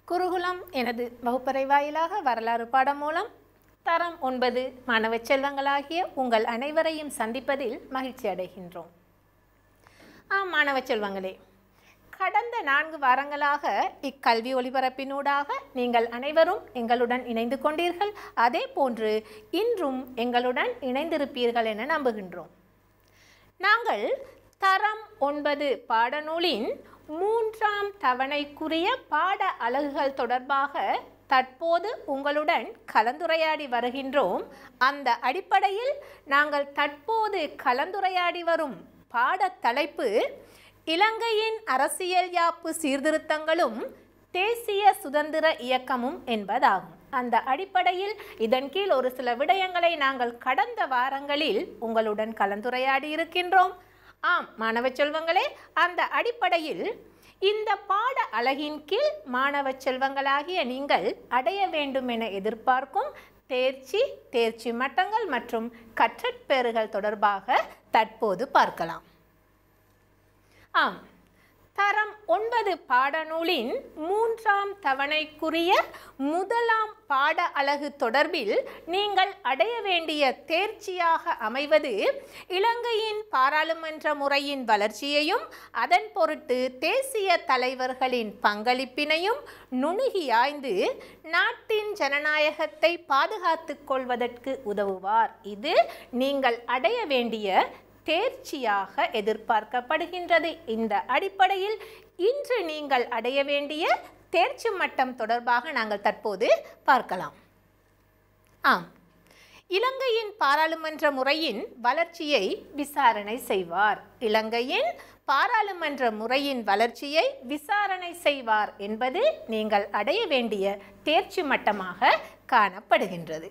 குருகுலம் எனது வகுப்பறை வாயிலாக வரலாறு பாடம் மூலம் தரம் ஒன்பது மாணவ செல்வங்களாகிய உங்கள் அனைவரையும் சந்திப்பதில் மகிழ்ச்சி அடைகின்றோம் ஆம் மாணவ செல்வங்களே கடந்த நான்கு வாரங்களாக இக்கல்வி ஒளிபரப்பினூடாக நீங்கள் அனைவரும் எங்களுடன் இணைந்து கொண்டீர்கள் அதே போன்று இன்றும் எங்களுடன் இணைந்திருப்பீர்கள் என நம்புகின்றோம் நாங்கள் தரம் ஒன்பது பாடநூலின் மூன்றாம் தவணைக்குரிய பாட அலகுகள் தொடர்பாக தற்போது உங்களுடன் கலந்துரையாடி வருகின்றோம் அந்த அடிப்படையில் நாங்கள் தற்போது கலந்துரையாடி வரும் பாடத் தலைப்பு இலங்கையின் அரசியல் யாப்பு சீர்திருத்தங்களும் தேசிய சுதந்திர இயக்கமும் என்பதாகும் அந்த அடிப்படையில் இதன் கீழ் ஒரு சில விடயங்களை நாங்கள் கடந்த வாரங்களில் உங்களுடன் கலந்துரையாடி இருக்கின்றோம் ஆம் மாணவ செல்வங்களே அந்த அடிப்படையில் இந்த பாட அழகின் கீழ் மாணவ செல்வங்களாகிய நீங்கள் அடைய வேண்டும் என எதிர்பார்க்கும் தேர்ச்சி தேர்ச்சி மட்டங்கள் மற்றும் கற்றற்பேறுகள் தொடர்பாக தற்போது பார்க்கலாம் ஆம் தரம் ஒன்பது பாடநூலின் மூன்றாம் தவணைக்குரிய முதலாம் பாட அலகு தொடர்பில் நீங்கள் அடைய வேண்டிய தேர்ச்சியாக அமைவது இலங்கையின் பாராளுமன்ற முறையின் வளர்ச்சியையும் அதன் பொருட்டு தேசிய தலைவர்களின் பங்களிப்பினையும் நுணுகியாய்ந்து நாட்டின் ஜனநாயகத்தை பாதுகாத்துக் கொள்வதற்கு உதவுவார் இது நீங்கள் அடைய வேண்டிய தேர்ச்சியாக எதிர்பார்க்கப்படுகின்றது இந்த அடிப்படையில் இன்று நீங்கள் அடைய வேண்டிய தேர்ச்சி மட்டம் தொடர்பாக நாங்கள் தற்போது பார்க்கலாம் ஆம் இலங்கையின் பாராளுமன்ற முறையின் வளர்ச்சியை விசாரணை செய்வார் இலங்கையின் பாராளுமன்ற முறையின் வளர்ச்சியை விசாரணை செய்வார் என்பது நீங்கள் அடைய வேண்டிய தேர்ச்சி மட்டமாக காணப்படுகின்றது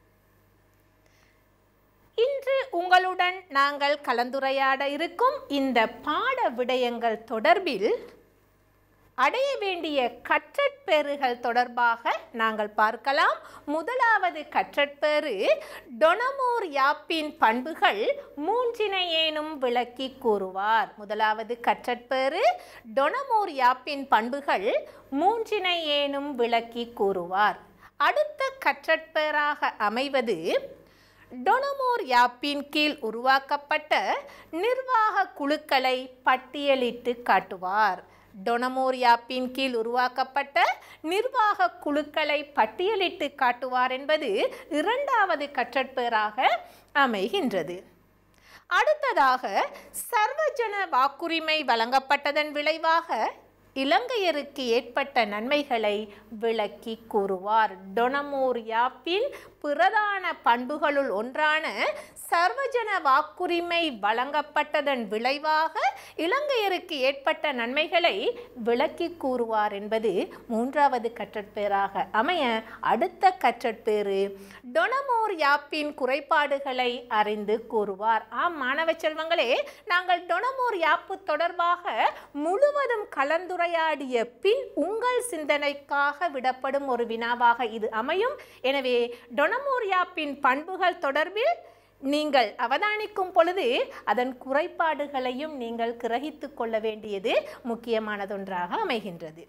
இன்று உங்களுடன் நாங்கள் கலந்துரையாட இருக்கும் இந்த பாட விடயங்கள் தொடர்பில் அடைய வேண்டிய கற்றற்பேறுகள் தொடர்பாக நாங்கள் பார்க்கலாம் முதலாவது கற்றற்பேறு டொனமோர் யாப்பின் பண்புகள் மூன்றினையேனும் விளக்கி கூறுவார் முதலாவது கற்றற்பேறு டொனமோர் யாப்பின் பண்புகள் மூன்றினையேனும் விளக்கி கூறுவார் அடுத்த கற்றற்பேராக அமைவது டொனமோர் யாப்பின் கீழ் உருவாக்கப்பட்ட நிர்வாக குழுக்களை பட்டியலிட்டு காட்டுவார் டொனமோர் யாப்பின் கீழ் உருவாக்கப்பட்ட நிர்வாக குழுக்களை பட்டியலிட்டு காட்டுவார் என்பது இரண்டாவது கற்றற்பேராக அமைகின்றது அடுத்ததாக சர்வஜன வாக்குரிமை வழங்கப்பட்டதன் விளைவாக இலங்கையருக்கு ஏற்பட்ட நன்மைகளை விளக்கி கூறுவார் டொனமோர் யாப்பின் பிரதான பண்புகளுள் ஒன்றான சர்வஜன வாக்குரிமை வழங்கப்பட்டதன் விளைவாக இலங்கையருக்கு ஏற்பட்ட நன்மைகளை விளக்கி கூறுவார் என்பது மூன்றாவது கற்றற்பேராக அமைய அடுத்த கற்றற்பேறு டொனமோர் யாப்பின் குறைபாடுகளை அறிந்து கூறுவார் ஆம் மாணவ செல்வங்களே நாங்கள் டொனமோர் யாப்பு தொடர்பாக முழுவதும் கலந்துரையாடிய பின் உங்கள் சிந்தனைக்காக விடப்படும் ஒரு வினாவாக இது அமையும் எனவே டொனமோர் யாப்பின் பண்புகள் தொடர்பில் நீங்கள் அவதானிக்கும் பொழுது அதன் குறைபாடுகளையும் நீங்கள் கிரகித்து கொள்ள வேண்டியது முக்கியமானதொன்றாக அமைகின்றது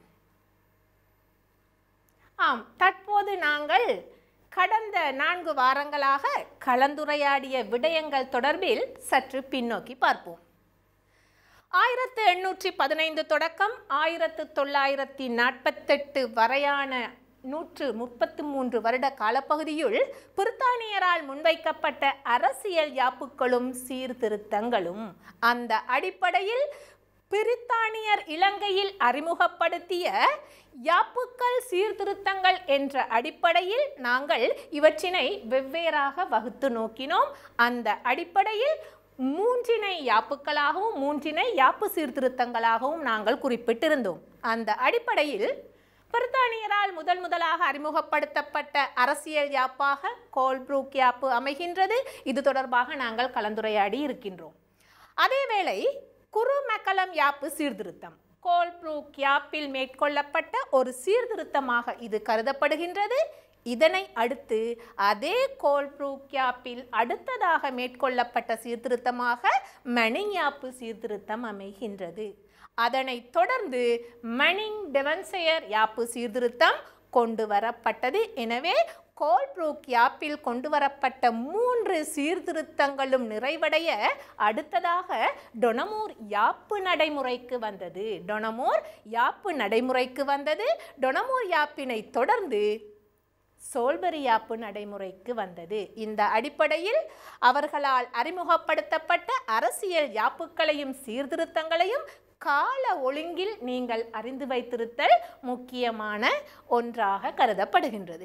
ஆம் தற்போது நாங்கள் கடந்த நான்கு வாரங்களாக கலந்துரையாடிய விடயங்கள் தொடர்பில் சற்று பின்னோக்கி பார்ப்போம் ஆயிரத்து எண்ணூற்றி பதினைந்து தொடக்கம் ஆயிரத்து தொள்ளாயிரத்தி நாற்பத்தெட்டு வரையான நூற்று முப்பத்து மூன்று வருட காலப்பகுதியுள் பிரித்தானியரால் முன்வைக்கப்பட்ட அரசியல் யாப்புக்களும் சீர்திருத்தங்களும் அந்த அடிப்படையில் பிரித்தானியர் இலங்கையில் அறிமுகப்படுத்திய யாப்புக்கள் சீர்திருத்தங்கள் என்ற அடிப்படையில் நாங்கள் இவற்றினை வெவ்வேறாக வகுத்து நோக்கினோம் அந்த அடிப்படையில் மூன்றினை யாப்புக்களாகவும் மூன்றினை யாப்பு சீர்திருத்தங்களாகவும் நாங்கள் குறிப்பிட்டிருந்தோம் அந்த அடிப்படையில் பிரித்தானியரால் முதல் முதலாக அறிமுகப்படுத்தப்பட்ட அரசியல் யாப்பாக கோல்ப்ரூக் யாப்பு அமைகின்றது இது தொடர்பாக நாங்கள் கலந்துரையாடி இருக்கின்றோம் அதேவேளை குருமக்கலம் யாப்பு சீர்திருத்தம் கோல்ப்ரூக் யாப்பில் மேற்கொள்ளப்பட்ட ஒரு சீர்திருத்தமாக இது கருதப்படுகின்றது இதனை அடுத்து அதே கோல்ப்ரூக் யாப்பில் அடுத்ததாக மேற்கொள்ளப்பட்ட சீர்திருத்தமாக மணியாப்பு சீர்திருத்தம் அமைகின்றது அதனைத் தொடர்ந்து மணிங் டெவன்செயர் யாப்பு சீர்திருத்தம் கொண்டு வரப்பட்டது எனவே கோல்ப்ரூக் யாப்பில் கொண்டு வரப்பட்ட மூன்று சீர்திருத்தங்களும் நிறைவடைய அடுத்ததாக டொனமூர் யாப்பு நடைமுறைக்கு வந்தது டொனமூர் யாப்பு நடைமுறைக்கு வந்தது டொனமூர் யாப்பினை தொடர்ந்து சோல்பரி யாப்பு நடைமுறைக்கு வந்தது இந்த அடிப்படையில் அவர்களால் அறிமுகப்படுத்தப்பட்ட அரசியல் யாப்புக்களையும் சீர்திருத்தங்களையும் கால ஒழுங்கில் நீங்கள் அறிந்து வைத்திருத்தல் முக்கியமான ஒன்றாக கருதப்படுகின்றது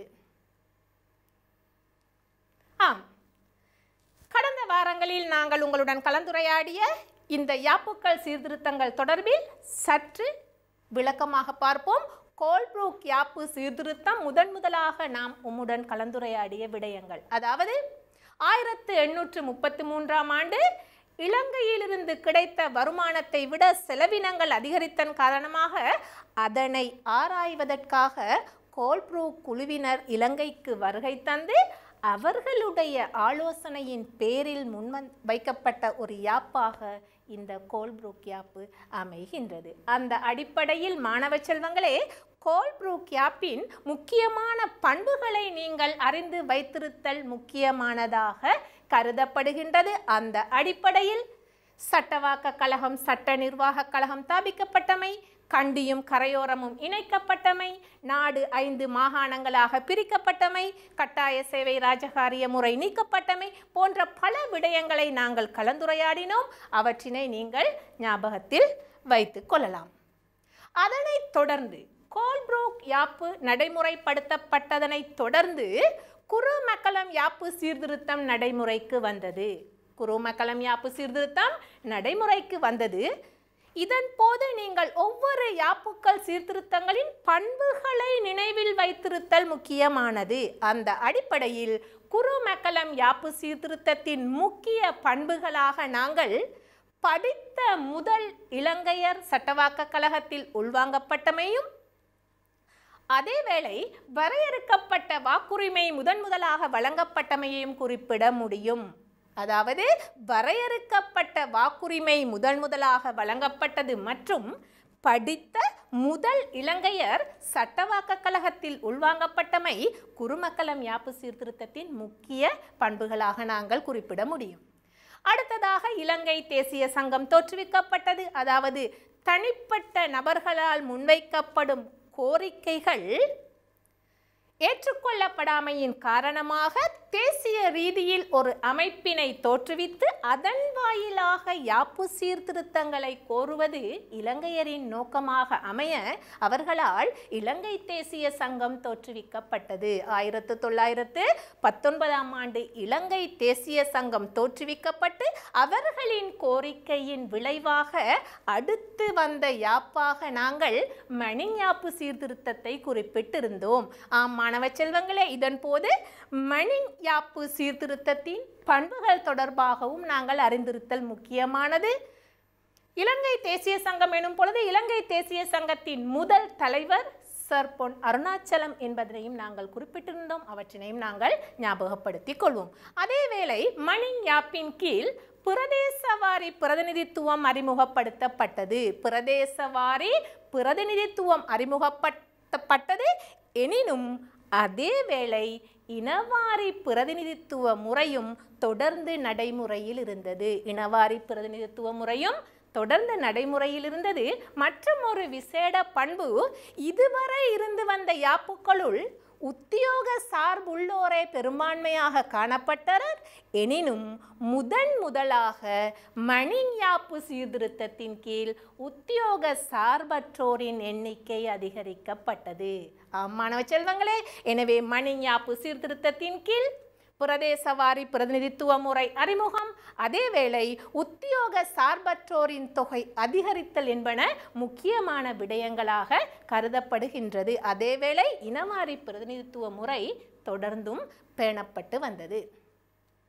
ஆம் கடந்த வாரங்களில் நாங்கள் உங்களுடன் கலந்துரையாடிய இந்த யாப்புக்கள் சீர்திருத்தங்கள் தொடர்பில் சற்று விளக்கமாக பார்ப்போம் கோல்ப்ரூக் யாப்பு சீர்திருத்தம் முதன் முதலாக நாம் உம்முடன் கலந்துரையாடிய விடயங்கள் அதாவது ஆயிரத்து எண்ணூற்று முப்பத்தி மூன்றாம் ஆண்டு இலங்கையிலிருந்து கிடைத்த வருமானத்தை விட செலவினங்கள் அதிகரித்தன் காரணமாக அதனை ஆராய்வதற்காக கோல்ப்ரூக் குழுவினர் இலங்கைக்கு வருகை தந்து அவர்களுடைய ஆலோசனையின் பேரில் முன்வந் வைக்கப்பட்ட ஒரு யாப்பாக இந்த கோல்ப்ரூக் யாப்பு அமைகின்றது அந்த அடிப்படையில் மாணவ செல்வங்களே கோல்ப்ரூக் யாப்பின் முக்கியமான பண்புகளை நீங்கள் அறிந்து வைத்திருத்தல் முக்கியமானதாக கருதப்படுகின்றது அந்த அடிப்படையில் சட்டவாக்க கழகம் சட்ட நிர்வாக கழகம் ஸ்தாபிக்கப்பட்டமை கண்டியும் கரையோரமும் இணைக்கப்பட்டமை நாடு ஐந்து மாகாணங்களாக பிரிக்கப்பட்டமை கட்டாய சேவை ராஜகாரிய முறை நீக்கப்பட்டமை போன்ற பல விடயங்களை நாங்கள் கலந்துரையாடினோம் அவற்றினை நீங்கள் ஞாபகத்தில் வைத்துக் கொள்ளலாம் அதனைத் தொடர்ந்து கோல்ப்ரூக் யாப்பு நடைமுறைப்படுத்தப்பட்டதனைத் தொடர்ந்து குருமக்கலம் யாப்பு சீர்திருத்தம் நடைமுறைக்கு வந்தது குருமக்கலம் யாப்பு சீர்திருத்தம் நடைமுறைக்கு வந்தது இதன் போது நீங்கள் ஒவ்வொரு யாப்புக்கள் சீர்திருத்தங்களின் பண்புகளை நினைவில் வைத்திருத்தல் முக்கியமானது அந்த அடிப்படையில் குருமக்கலம் யாப்பு சீர்திருத்தத்தின் முக்கிய பண்புகளாக நாங்கள் படித்த முதல் இலங்கையர் சட்டவாக்க கழகத்தில் உள்வாங்கப்பட்டமையும் அதேவேளை வரையறுக்கப்பட்ட வாக்குரிமை முதன் முதலாக வழங்கப்பட்டமையையும் குறிப்பிட முடியும் அதாவது வரையறுக்கப்பட்ட வாக்குரிமை முதன் முதலாக வழங்கப்பட்டது மற்றும் படித்த முதல் இலங்கையர் சட்டவாக்க கழகத்தில் உள்வாங்கப்பட்டமை குருமக்கலம் யாப்பு சீர்திருத்தத்தின் முக்கிய பண்புகளாக நாங்கள் குறிப்பிட முடியும் அடுத்ததாக இலங்கை தேசிய சங்கம் தோற்றுவிக்கப்பட்டது அதாவது தனிப்பட்ட நபர்களால் முன்வைக்கப்படும் கோரிக்கைகள் ஏற்றுக்கொள்ளப்படாமையின் காரணமாக தேசிய ரீதியில் ஒரு அமைப்பினை தோற்றுவித்து அதன் வாயிலாக யாப்பு சீர்திருத்தங்களை கோருவது இலங்கையரின் நோக்கமாக அமைய அவர்களால் இலங்கை தேசிய சங்கம் தோற்றுவிக்கப்பட்டது ஆயிரத்து தொள்ளாயிரத்து பத்தொன்பதாம் ஆண்டு இலங்கை தேசிய சங்கம் தோற்றுவிக்கப்பட்டு அவர்களின் கோரிக்கையின் விளைவாக அடுத்து வந்த யாப்பாக நாங்கள் மணிங் யாப்பு சீர்திருத்தத்தை குறிப்பிட்டிருந்தோம் ஆம் மாணவ செல்வங்களே இதன் போது மணிங் யாப்பு சீர்திருத்தத்தின் பண்புகள் தொடர்பாகவும் நாங்கள் அறிந்திருத்தல் முக்கியமானது இலங்கை தேசிய சங்கம் எனும் பொழுது இலங்கை தேசிய சங்கத்தின் முதல் தலைவர் சர் பொன் அருணாச்சலம் என்பதனையும் நாங்கள் குறிப்பிட்டிருந்தோம் அவற்றினையும் நாங்கள் ஞாபகப்படுத்திக் கொள்வோம் அதேவேளை மணிங் யாப்பின் கீழ் பிரதேசவாரி பிரதிநிதித்துவம் அறிமுகப்படுத்தப்பட்டது பிரதேசவாரி பிரதிநிதித்துவம் அறிமுகப்படுத்தப்பட்டது எனினும் அதேவேளை இனவாரி பிரதிநிதித்துவ முறையும் தொடர்ந்து நடைமுறையில் இருந்தது இனவாரி பிரதிநிதித்துவ முறையும் தொடர்ந்து நடைமுறையில் இருந்தது மற்றும் ஒரு விசேட பண்பு இதுவரை இருந்து வந்த யாப்புக்களுள் உத்தியோக சார்புள்ளோரே பெரும்பான்மையாக காணப்பட்டனர் எனினும் முதன் முதலாக மணிங் யாப்பு சீர்திருத்தத்தின் கீழ் உத்தியோக சார்பற்றோரின் எண்ணிக்கை அதிகரிக்கப்பட்டது ஆம், மாணவ செல்வங்களே எனவே மணிங் யாப்பு சீர்திருத்தத்தின் கீழ் பிரதேசவாரி பிரதிநிதித்துவ முறை அறிமுகம் அதேவேளை உத்தியோக சார்பற்றோரின் தொகை அதிகரித்தல் என்பன முக்கியமான விடயங்களாக கருதப்படுகின்றது அதேவேளை இனவாரி பிரதிநிதித்துவ முறை தொடர்ந்தும் பேணப்பட்டு வந்தது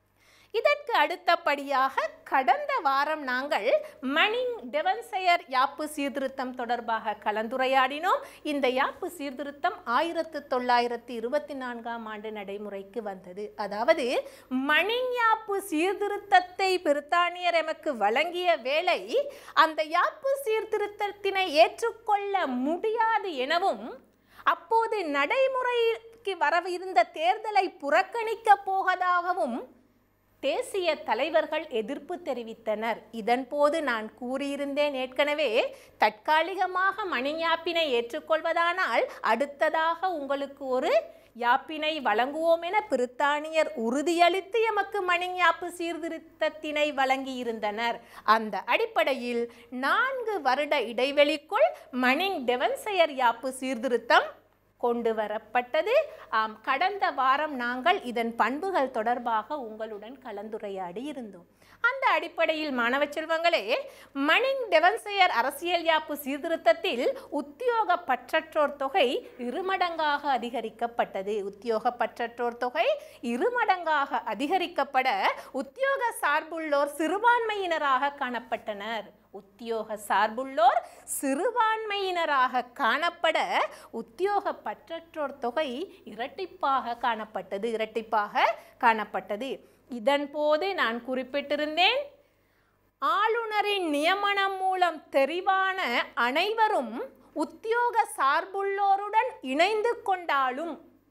இதற்கு அடுத்தபடியாக கடந்த வாரம் நாங்கள் மணிங் டெவன்செயர் யாப்பு சீர்திருத்தம் தொடர்பாக கலந்துரையாடினோம் இந்த யாப்பு சீர்திருத்தம் ஆயிரத்து தொள்ளாயிரத்தி இருபத்தி நான்காம் ஆண்டு நடைமுறைக்கு வந்தது அதாவது மணிங் யாப்பு சீர்திருத்தத்தை பிரித்தானியர் எமக்கு வழங்கிய வேளை அந்த யாப்பு சீர்திருத்தத்தினை ஏற்றுக்கொள்ள முடியாது எனவும் அப்போது நடைமுறைக்கு வரவிருந்த தேர்தலை புறக்கணிக்க போவதாகவும் தேசிய தலைவர்கள் எதிர்ப்பு தெரிவித்தனர் இதன்போது நான் கூறியிருந்தேன் ஏற்கனவே தற்காலிகமாக மணியாப்பினை ஏற்றுக்கொள்வதானால் அடுத்ததாக உங்களுக்கு ஒரு யாப்பினை வழங்குவோம் என பிரித்தானியர் உறுதியளித்து எமக்கு மணியாப்பு சீர்திருத்தத்தினை வழங்கியிருந்தனர் அந்த அடிப்படையில் நான்கு வருட இடைவெளிக்குள் மணிங் டெவன்செயர் யாப்பு சீர்திருத்தம் கொண்டு வரப்பட்டது ஆம் கடந்த வாரம் நாங்கள் இதன் பண்புகள் தொடர்பாக உங்களுடன் கலந்துரையாடி இருந்தோம் அந்த அடிப்படையில் மாணவ செல்வங்களே மணிங் டெவன்செயர் அரசியல் யாப்பு சீர்திருத்தத்தில் உத்தியோக பற்றற்றோர் தொகை இருமடங்காக அதிகரிக்கப்பட்டது உத்தியோக பற்றற்றோர் தொகை இருமடங்காக அதிகரிக்கப்பட உத்தியோக சார்புள்ளோர் சிறுபான்மையினராக காணப்பட்டனர் உத்தியோக சார்புள்ளோர் சிறுபான்மையினராக காணப்பட உத்தியோக பற்றற்றோர் தொகை இரட்டிப்பாக காணப்பட்டது இரட்டிப்பாக காணப்பட்டது இதன் போது நான் குறிப்பிட்டிருந்தேன் ஆளுநரின் நியமனம் மூலம் தெரிவான அனைவரும் உத்தியோக சார்புள்ளோருடன் இணைந்து கொண்டாலும்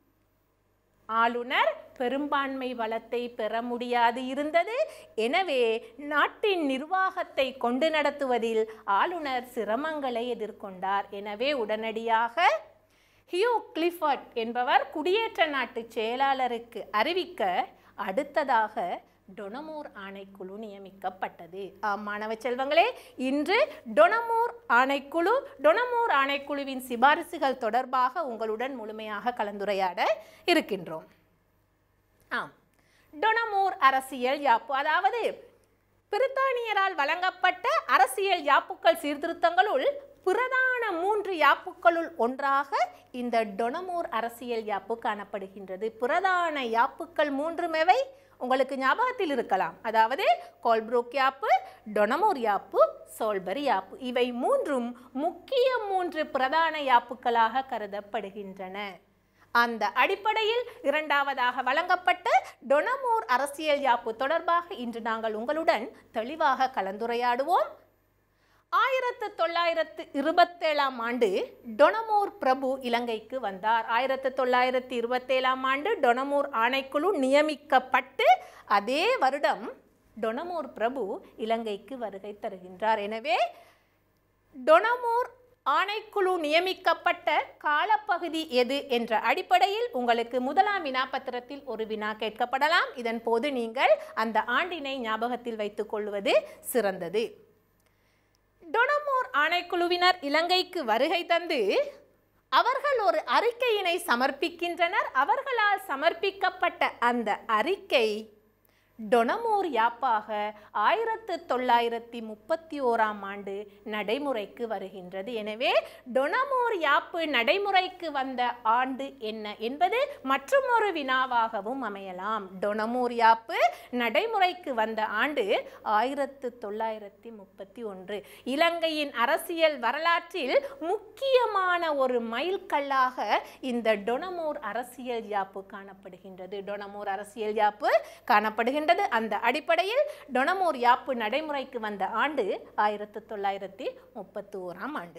ஆளுநர் பெரும்பான்மை வளத்தை பெற முடியாது இருந்தது எனவே நாட்டின் நிர்வாகத்தை கொண்டு நடத்துவதில் ஆளுநர் சிரமங்களை எதிர்கொண்டார் எனவே உடனடியாக ஹியூ கிளிஃபர்ட் என்பவர் குடியேற்ற நாட்டு செயலாளருக்கு அறிவிக்க அடுத்ததாக டொனமூர் ஆணைக்குழு நியமிக்கப்பட்டது ஆம் மாணவ செல்வங்களே இன்று டொனமூர் ஆணைக்குழு டொனமூர் ஆணைக்குழுவின் சிபாரிசுகள் தொடர்பாக உங்களுடன் முழுமையாக கலந்துரையாட இருக்கின்றோம் ஆம் டொனமூர் அரசியல் யாப்பு அதாவது பிரித்தானியரால் வழங்கப்பட்ட அரசியல் யாப்புக்கள் சீர்திருத்தங்களுள் பிரதான மூன்று யாப்புக்களுள் ஒன்றாக இந்த டொனமூர் அரசியல் யாப்பு காணப்படுகின்றது பிரதான யாப்புக்கள் மூன்றுமெவை உங்களுக்கு ஞாபகத்தில் இருக்கலாம் அதாவது கோல்ப்ரூக் யாப்பு டொனமூர் யாப்பு சோல்பரி யாப்பு இவை மூன்றும் முக்கிய மூன்று பிரதான யாப்புக்களாக கருதப்படுகின்றன அந்த அடிப்படையில் இரண்டாவதாக வழங்கப்பட்ட டொனமூர் அரசியல் யாப்பு தொடர்பாக இன்று நாங்கள் உங்களுடன் தெளிவாக கலந்துரையாடுவோம் ஆயிரத்து தொள்ளாயிரத்து இருபத்தேழாம் ஆண்டு டொனமூர் பிரபு இலங்கைக்கு வந்தார் ஆயிரத்து தொள்ளாயிரத்து இருபத்தேழாம் ஆண்டு டொனமூர் ஆணைக்குழு நியமிக்கப்பட்டு அதே வருடம் டொனமூர் பிரபு இலங்கைக்கு வருகை தருகின்றார் எனவே டொனமூர் ஆணைக்குழு நியமிக்கப்பட்ட காலப்பகுதி எது என்ற அடிப்படையில் உங்களுக்கு முதலாம் வினாபத்திரத்தில் ஒரு வினா கேட்கப்படலாம் இதன் போது நீங்கள் அந்த ஆண்டினை ஞாபகத்தில் வைத்துக் கொள்வது சிறந்தது டொனமூர் ஆணைக்குழுவினர் இலங்கைக்கு வருகை தந்து அவர்கள் ஒரு அறிக்கையினை சமர்ப்பிக்கின்றனர் அவர்களால் சமர்ப்பிக்கப்பட்ட அந்த அறிக்கை டொனமூர் யாப்பாக ஆயிரத்து தொள்ளாயிரத்தி முப்பத்தி ஓராம் ஆண்டு நடைமுறைக்கு வருகின்றது எனவே டொனமூர் யாப்பு நடைமுறைக்கு வந்த ஆண்டு என்ன என்பது மற்றுமொரு வினாவாகவும் அமையலாம் டொனமூர் யாப்பு நடைமுறைக்கு வந்த ஆண்டு ஆயிரத்து தொள்ளாயிரத்தி முப்பத்தி ஒன்று இலங்கையின் அரசியல் வரலாற்றில் முக்கியமான ஒரு மைல்கல்லாக இந்த டொனமூர் அரசியல் யாப்பு காணப்படுகின்றது டொனமூர் அரசியல் யாப்பு காணப்படுகின்றது அந்த அடிப்படையில் டொனமூர் யாப்பு நடைமுறைக்கு வந்த ஆண்டு ஆயிரத்து தொள்ளாயிரத்தி முப்பத்தி ஓராம் ஆண்டு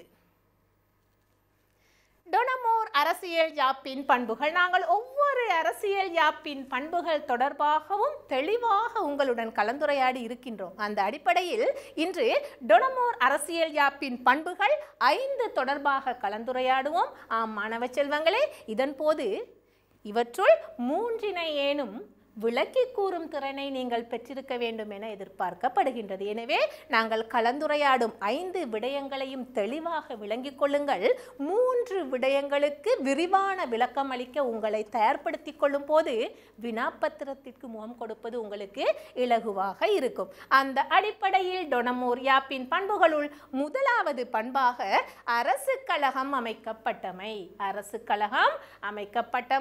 டொனமோர் அரசியல் யாப்பின் பண்புகள் நாங்கள் ஒவ்வொரு அரசியல் யாப்பின் பண்புகள் தொடர்பாகவும் தெளிவாக உங்களுடன் கலந்துரையாடி இருக்கின்றோம் அந்த அடிப்படையில் இன்று டொனமோர் அரசியல் யாப்பின் பண்புகள் ஐந்து தொடர்பாக கலந்துரையாடுவோம் ஆம் மாணவ செல்வங்களே இதன் போது இவற்றுள் மூன்றினை ஏனும் விளக்கி கூறும் திறனை நீங்கள் பெற்றிருக்க வேண்டும் என எதிர்பார்க்கப்படுகின்றது எனவே நாங்கள் கலந்துரையாடும் ஐந்து விடயங்களையும் தெளிவாக விளங்கிக் கொள்ளுங்கள் மூன்று விடயங்களுக்கு விரிவான விளக்கம் அளிக்க உங்களை தயார்படுத்திக் கொள்ளும் போது வினாப்பத்திரத்திற்கு முகம் கொடுப்பது உங்களுக்கு இலகுவாக இருக்கும் அந்த அடிப்படையில் டொனமூர் யாப்பின் பண்புகளுள் முதலாவது பண்பாக அரசு கழகம் அமைக்கப்பட்டமை அரசு கழகம் அமைக்கப்பட்டமை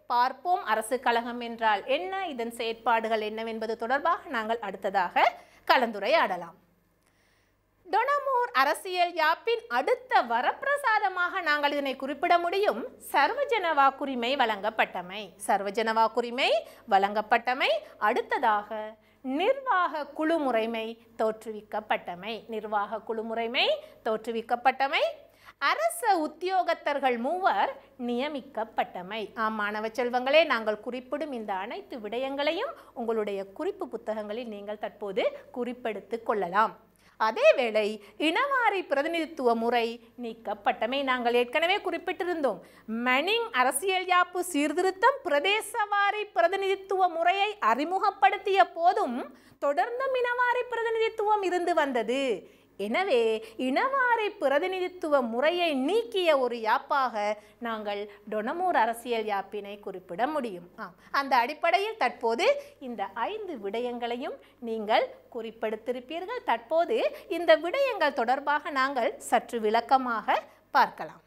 பார்ப்போம் அரசு கழகம் என்றால் என்ன இதன் செயற்பாடுகள் என்னவென்பது தொடர்பாக நாங்கள் அடுத்ததாக கலந்துரையாடலாம் டொனமூர் அரசியல் யாப்பின் அடுத்த வரப்பிரசாதமாக நாங்கள் இதனை குறிப்பிட முடியும் சர்வஜன வாக்குரிமை வழங்கப்பட்டமை சர்வஜன வாக்குரிமை வழங்கப்பட்டமை அடுத்ததாக நிர்வாக குழு முறைமை தோற்றுவிக்கப்பட்டமை நிர்வாக குழு முறைமை தோற்றுவிக்கப்பட்டமை அரச உத்தியோகத்தர்கள் மூவர் நியமிக்கப்பட்டமை ஆம் மாணவ செல்வங்களே நாங்கள் குறிப்பிடும் இந்த அனைத்து விடயங்களையும் உங்களுடைய குறிப்பு புத்தகங்களில் நீங்கள் தற்போது குறிப்பெடுத்துக் கொள்ளலாம் அதேவேளை இனவாரி பிரதிநிதித்துவ முறை நீக்கப்பட்டமை நாங்கள் ஏற்கனவே குறிப்பிட்டிருந்தோம் மனிங் அரசியல் யாப்பு சீர்திருத்தம் பிரதேசவாரி பிரதிநிதித்துவ முறையை அறிமுகப்படுத்திய போதும் தொடர்ந்தும் இனவாரி பிரதிநிதித்துவம் இருந்து வந்தது எனவே இனவாரி பிரதிநிதித்துவ முறையை நீக்கிய ஒரு யாப்பாக நாங்கள் டொனமூர் அரசியல் யாப்பினை குறிப்பிட முடியும் ஆம் அந்த அடிப்படையில் தற்போது இந்த ஐந்து விடயங்களையும் நீங்கள் குறிப்பெடுத்திருப்பீர்கள் தற்போது இந்த விடயங்கள் தொடர்பாக நாங்கள் சற்று விளக்கமாக பார்க்கலாம்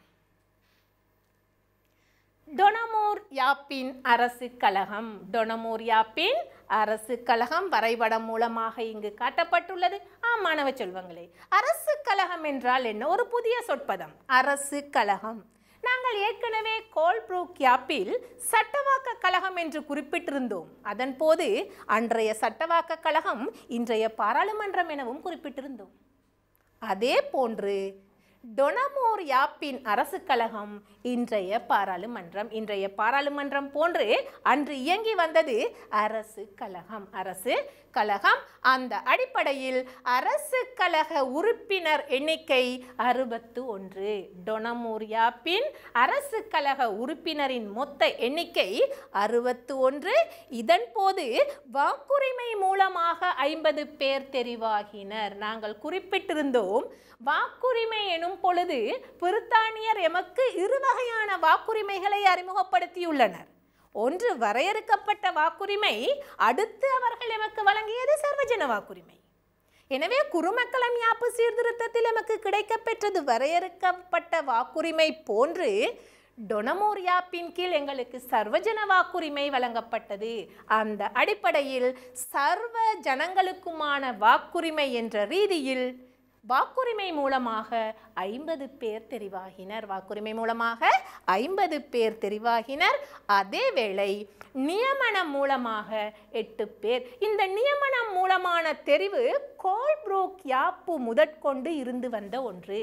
டொனமூர் யாப்பின் அரசு கழகம் டொனமூர் யாப்பின் அரசு கழகம் வரைபடம் மூலமாக இங்கு காட்டப்பட்டுள்ளது ஆம் மாணவ செல்வங்களே அரசு கழகம் என்றால் என்ன ஒரு புதிய சொற்பதம் அரசு கழகம் நாங்கள் ஏற்கனவே கோல்ப்ரூக் யாப்பில் சட்டவாக்க கழகம் என்று குறிப்பிட்டிருந்தோம் அதன் போது அன்றைய சட்டவாக்க கழகம் இன்றைய பாராளுமன்றம் எனவும் குறிப்பிட்டிருந்தோம் அதே போன்று டொனமோர் யாப்பின் அரசு கழகம் இன்றைய பாராளுமன்றம் இன்றைய பாராளுமன்றம் போன்று அன்று இயங்கி வந்தது அரசு கழகம் அரசு கழகம் அந்த அடிப்படையில் அரசு கழக உறுப்பினர் எண்ணிக்கை அறுபத்து ஒன்று டொனமூர் யாப்பின் அரசு கழக உறுப்பினரின் மொத்த எண்ணிக்கை அறுபத்து ஒன்று இதன் போது வாக்குரிமை மூலமாக ஐம்பது பேர் தெரிவாகினர் நாங்கள் குறிப்பிட்டிருந்தோம் வாக்குரிமை எனும் பொழுது பிரித்தானியர் எமக்கு இரு வகையான வாக்குரிமைகளை அறிமுகப்படுத்தியுள்ளனர் ஒன்று வரையறுக்கப்பட்ட வாக்குரிமை அடுத்து அவர்கள் எமக்கு வழங்கியது சர்வஜன வாக்குரிமை எனவே குருமக்களம் யாப்பு சீர்திருத்தத்தில் எமக்கு கிடைக்கப்பெற்றது வரையறுக்கப்பட்ட வாக்குரிமை போன்று டொனமோர் யாப்பின் கீழ் எங்களுக்கு சர்வஜன வாக்குரிமை வழங்கப்பட்டது அந்த அடிப்படையில் சர்வ ஜனங்களுக்குமான வாக்குரிமை என்ற ரீதியில் வாக்குரிமை மூலமாக ஐம்பது பேர் தெரிவாகினர் வாக்குரிமை மூலமாக ஐம்பது பேர் தெரிவாகினர் அதேவேளை நியமனம் மூலமாக எட்டு பேர் இந்த நியமனம் மூலமான தெரிவு கோல்ப்ரூக் யாப்பு முதற்கொண்டு இருந்து வந்த ஒன்று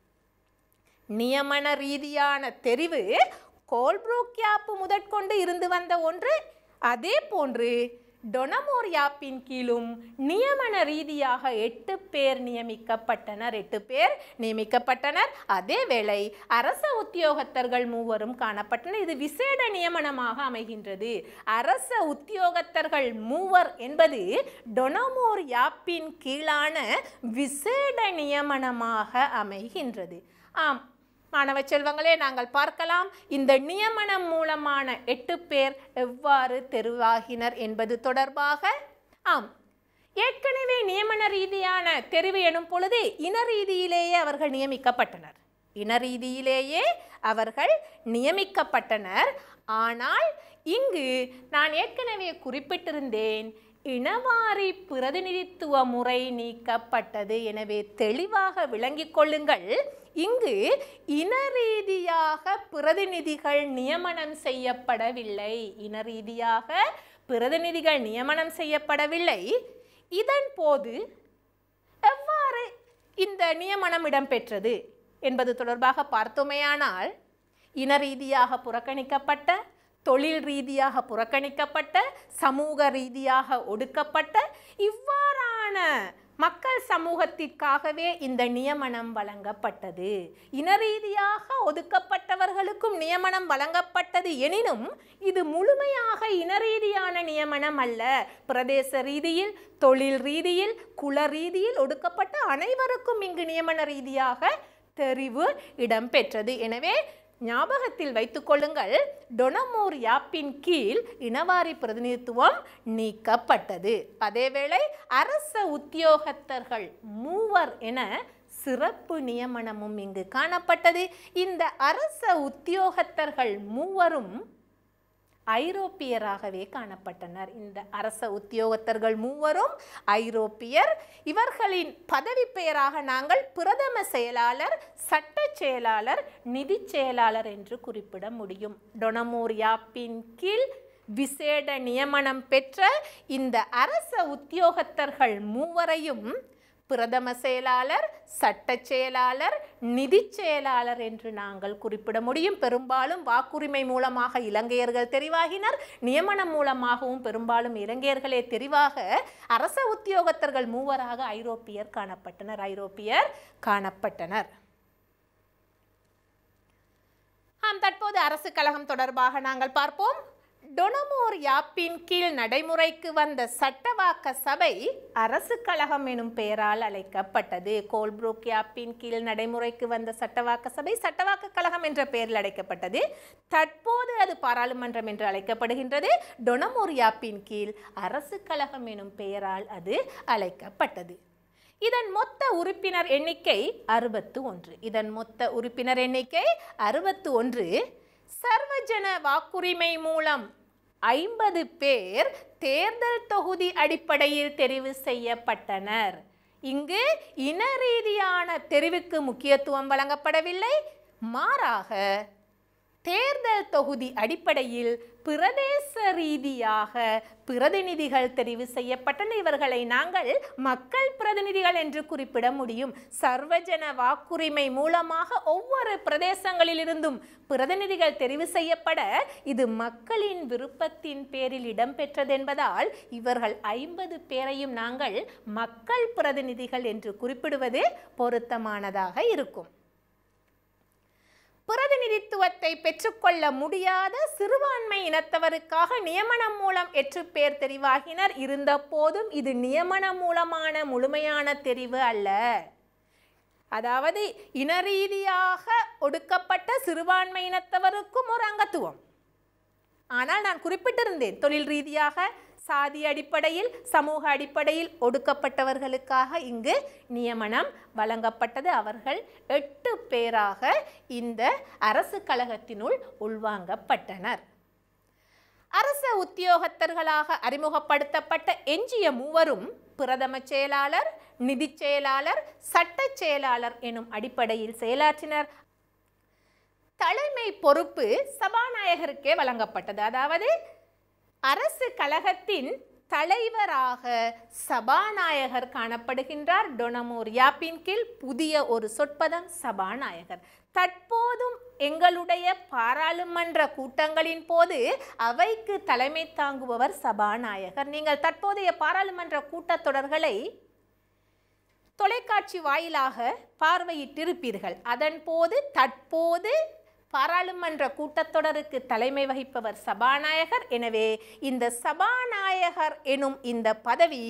நியமன ரீதியான தெரிவு கோல்ப்ரூக் யாப்பு முதற்கொண்டு இருந்து வந்த ஒன்று அதே போன்று டொனமோர் யாப்பின் கீழும் நியமன ரீதியாக எட்டு பேர் நியமிக்கப்பட்டனர் எட்டு பேர் நியமிக்கப்பட்டனர் அதேவேளை அரச உத்தியோகத்தர்கள் மூவரும் காணப்பட்டனர் இது விசேட நியமனமாக அமைகின்றது அரச உத்தியோகத்தர்கள் மூவர் என்பது டொனமோர் யாப்பின் கீழான விசேட நியமனமாக அமைகின்றது ஆம் மாணவ செல்வங்களே நாங்கள் பார்க்கலாம் இந்த நியமனம் மூலமான எட்டு பேர் எவ்வாறு தெரிவாகினர் என்பது தொடர்பாக ஆம் ஏற்கனவே நியமன ரீதியான தெரிவு எனும் பொழுது இன ரீதியிலேயே அவர்கள் நியமிக்கப்பட்டனர் இன ரீதியிலேயே அவர்கள் நியமிக்கப்பட்டனர் ஆனால் இங்கு நான் ஏற்கனவே குறிப்பிட்டிருந்தேன் இனவாரி பிரதிநிதித்துவ முறை நீக்கப்பட்டது எனவே தெளிவாக விளங்கிக் கொள்ளுங்கள் இங்கு இன ரீதியாக பிரதிநிதிகள் நியமனம் செய்யப்படவில்லை இன ரீதியாக பிரதிநிதிகள் நியமனம் செய்யப்படவில்லை இதன் போது எவ்வாறு இந்த நியமனம் இடம்பெற்றது என்பது தொடர்பாக பார்த்தோமேயானால் இன ரீதியாக புறக்கணிக்கப்பட்ட தொழில் ரீதியாக புறக்கணிக்கப்பட்ட சமூக ரீதியாக ஒடுக்கப்பட்ட இவ்வாறான மக்கள் சமூகத்திற்காகவே இந்த நியமனம் வழங்கப்பட்டது இன ரீதியாக ஒதுக்கப்பட்டவர்களுக்கும் நியமனம் வழங்கப்பட்டது எனினும் இது முழுமையாக இன ரீதியான நியமனம் அல்ல பிரதேச ரீதியில் தொழில் ரீதியில் குல ரீதியில் ஒடுக்கப்பட்ட அனைவருக்கும் இங்கு நியமன ரீதியாக தெரிவு இடம்பெற்றது எனவே ஞாபகத்தில் வைத்துக்கொள்ளுங்கள் டொனமூர் யாப்பின் கீழ் இனவாரி பிரதிநிதித்துவம் நீக்கப்பட்டது அதேவேளை அரச உத்தியோகத்தர்கள் மூவர் என சிறப்பு நியமனமும் இங்கு காணப்பட்டது இந்த அரச உத்தியோகத்தர்கள் மூவரும் ஐரோப்பியராகவே காணப்பட்டனர் இந்த அரச உத்தியோகத்தர்கள் மூவரும் ஐரோப்பியர் இவர்களின் பதவி பெயராக நாங்கள் பிரதம செயலாளர் சட்ட செயலாளர் நிதி செயலாளர் என்று குறிப்பிட முடியும் டொனமூர் யாப்பின் கீழ் விசேட நியமனம் பெற்ற இந்த அரச உத்தியோகத்தர்கள் மூவரையும் பிரதம செயலாளர் சட்ட செயலாளர் நிதி செயலாளர் என்று நாங்கள் குறிப்பிட முடியும் பெரும்பாலும் வாக்குரிமை மூலமாக இலங்கையர்கள் தெரிவாகினர் நியமனம் மூலமாகவும் பெரும்பாலும் இலங்கையர்களே தெரிவாக அரச உத்தியோகத்தர்கள் மூவராக ஐரோப்பியர் காணப்பட்டனர் ஐரோப்பியர் காணப்பட்டனர் ஆம் தற்போது அரசு கழகம் தொடர்பாக நாங்கள் பார்ப்போம் டொனமோர் யாப்பின் கீழ் நடைமுறைக்கு வந்த சட்டவாக்க சபை அரசு கழகம் எனும் பெயரால் அழைக்கப்பட்டது கோல்ப்ரூக் யாப்பின் கீழ் நடைமுறைக்கு வந்த சட்டவாக்க சபை சட்டவாக்க கழகம் என்ற பெயரில் அழைக்கப்பட்டது தற்போது அது பாராளுமன்றம் என்று அழைக்கப்படுகின்றது டொனமோர் யாப்பின் கீழ் அரசு கழகம் எனும் பெயரால் அது அழைக்கப்பட்டது இதன் மொத்த உறுப்பினர் எண்ணிக்கை அறுபத்து ஒன்று இதன் மொத்த உறுப்பினர் எண்ணிக்கை அறுபத்து ஒன்று சர்வஜன வாக்குரிமை மூலம் ஐம்பது பேர் தேர்தல் தொகுதி அடிப்படையில் தெரிவு செய்யப்பட்டனர் இங்கு இன ரீதியான தெரிவுக்கு முக்கியத்துவம் வழங்கப்படவில்லை மாறாக தேர்தல் தொகுதி அடிப்படையில் பிரதேச ரீதியாக பிரதிநிதிகள் தெரிவு செய்யப்பட்டன இவர்களை நாங்கள் மக்கள் பிரதிநிதிகள் என்று குறிப்பிட முடியும் சர்வஜன வாக்குரிமை மூலமாக ஒவ்வொரு பிரதேசங்களிலிருந்தும் பிரதிநிதிகள் தெரிவு செய்யப்பட இது மக்களின் விருப்பத்தின் பேரில் இடம்பெற்றதென்பதால் இவர்கள் ஐம்பது பேரையும் நாங்கள் மக்கள் பிரதிநிதிகள் என்று குறிப்பிடுவது பொருத்தமானதாக இருக்கும் பிரதிநிதித்துவத்தை பெற்றுக்கொள்ள முடியாத சிறுபான்மை இனத்தவருக்காக நியமனம் மூலம் எட்டு பேர் தெரிவாகினர் இருந்த போதும் இது நியமனம் மூலமான முழுமையான தெரிவு அல்ல அதாவது இன ரீதியாக ஒடுக்கப்பட்ட சிறுபான்மை இனத்தவருக்கும் ஒரு அங்கத்துவம் ஆனால் நான் குறிப்பிட்டிருந்தேன் தொழில் ரீதியாக சாதி அடிப்படையில் சமூக அடிப்படையில் ஒடுக்கப்பட்டவர்களுக்காக இங்கு நியமனம் வழங்கப்பட்டது அவர்கள் எட்டு பேராக இந்த அரசு கழகத்தினுள் உள்வாங்கப்பட்டனர் அரச உத்தியோகத்தர்களாக அறிமுகப்படுத்தப்பட்ட எஞ்சிய மூவரும் பிரதம செயலாளர் நிதி செயலாளர் சட்ட செயலாளர் எனும் அடிப்படையில் செயலாற்றினர் தலைமை பொறுப்பு சபாநாயகருக்கே வழங்கப்பட்டது அதாவது அரசு கழகத்தின் தலைவராக சபாநாயகர் காணப்படுகின்றார் டொனமோர் யாப்பின் கீழ் புதிய ஒரு சொற்பதம் சபாநாயகர் தற்போதும் எங்களுடைய பாராளுமன்ற கூட்டங்களின் போது அவைக்கு தலைமை தாங்குபவர் சபாநாயகர் நீங்கள் தற்போதைய பாராளுமன்ற கூட்டத்தொடர்களை தொலைக்காட்சி வாயிலாக பார்வையிட்டிருப்பீர்கள் அதன் போது தற்போது பாராளுமன்ற கூட்டத்தொடருக்கு தலைமை வகிப்பவர் சபாநாயகர் எனவே இந்த சபாநாயகர் எனும் இந்த பதவி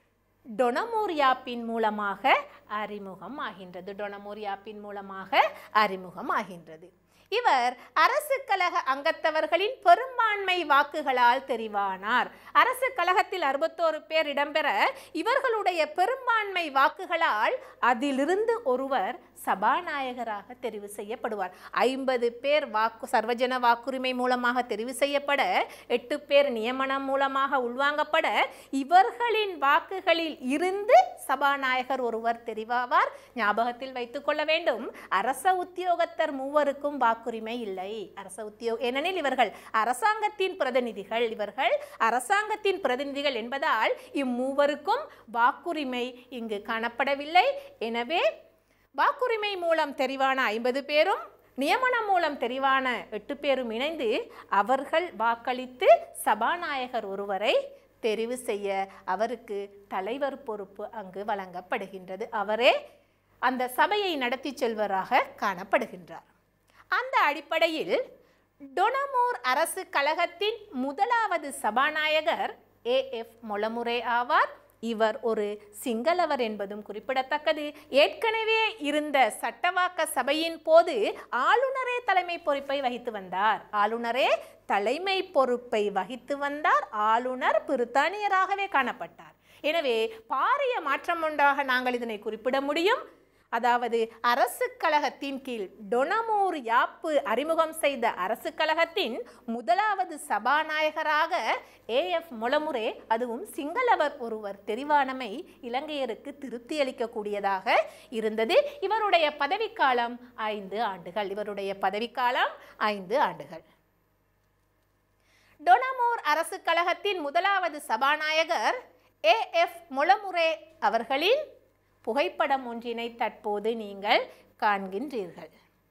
டொனமோர் யாப்பின் மூலமாக அறிமுகம் ஆகின்றது டொனமோர் யாப்பின் மூலமாக அறிமுகம் ஆகின்றது இவர் அரசு கழக அங்கத்தவர்களின் பெரும்பான்மை வாக்குகளால் தெரிவானார் அரசு கழகத்தில் அறுபத்தோரு பேர் இடம்பெற இவர்களுடைய பெரும்பான்மை வாக்குகளால் அதிலிருந்து ஒருவர் சபாநாயகராக தெரிவு செய்யப்படுவார் ஐம்பது பேர் வாக்கு சர்வஜன வாக்குரிமை மூலமாக தெரிவு செய்யப்பட எட்டு பேர் நியமனம் மூலமாக உள்வாங்கப்பட இவர்களின் வாக்குகளில் இருந்து சபாநாயகர் ஒருவர் தெரிவாவார் ஞாபகத்தில் வைத்துக் கொள்ள வேண்டும் அரச உத்தியோகத்தர் மூவருக்கும் வாக்குரிமை இல்லை அரச உத்தியோக ஏனெனில் இவர்கள் அரசாங்கத்தின் பிரதிநிதிகள் இவர்கள் அரசாங்கத்தின் பிரதிநிதிகள் என்பதால் இம்மூவருக்கும் வாக்குரிமை இங்கு காணப்படவில்லை எனவே வாக்குரிமை மூலம் தெரிவான ஐம்பது பேரும் நியமனம் மூலம் தெரிவான எட்டு பேரும் இணைந்து அவர்கள் வாக்களித்து சபாநாயகர் ஒருவரை தெரிவு செய்ய அவருக்கு தலைவர் பொறுப்பு அங்கு வழங்கப்படுகின்றது அவரே அந்த சபையை நடத்தி செல்வராக காணப்படுகின்றார் அந்த அடிப்படையில் டொனமூர் அரசு கழகத்தின் முதலாவது சபாநாயகர் ஏ எஃப் மொளமுறை ஆவார் இவர் ஒரு சிங்களவர் என்பதும் குறிப்பிடத்தக்கது ஏற்கனவே இருந்த சட்டவாக்க சபையின் போது ஆளுநரே தலைமை பொறுப்பை வகித்து வந்தார் ஆளுநரே தலைமை பொறுப்பை வகித்து வந்தார் ஆளுநர் பிரித்தானியராகவே காணப்பட்டார் எனவே பாரிய மாற்றம் ஒன்றாக நாங்கள் இதனை குறிப்பிட முடியும் அதாவது அரசு கழகத்தின் கீழ் டொனமூர் யாப்பு அறிமுகம் செய்த அரசு கழகத்தின் முதலாவது சபாநாயகராக ஏஎஃப் முளமுரே அதுவும் சிங்களவர் ஒருவர் தெரிவானமை இலங்கையருக்கு திருப்தி அளிக்கக்கூடியதாக இருந்தது இவருடைய பதவிக்காலம் ஐந்து ஆண்டுகள் இவருடைய பதவிக்காலம் ஐந்து ஆண்டுகள் டொனமூர் அரசு கழகத்தின் முதலாவது சபாநாயகர் ஏ எஃப் முளமுரே அவர்களின் புகைப்படம் ஒன்றினை தற்போது நீங்கள் காண்கின்றீர்கள்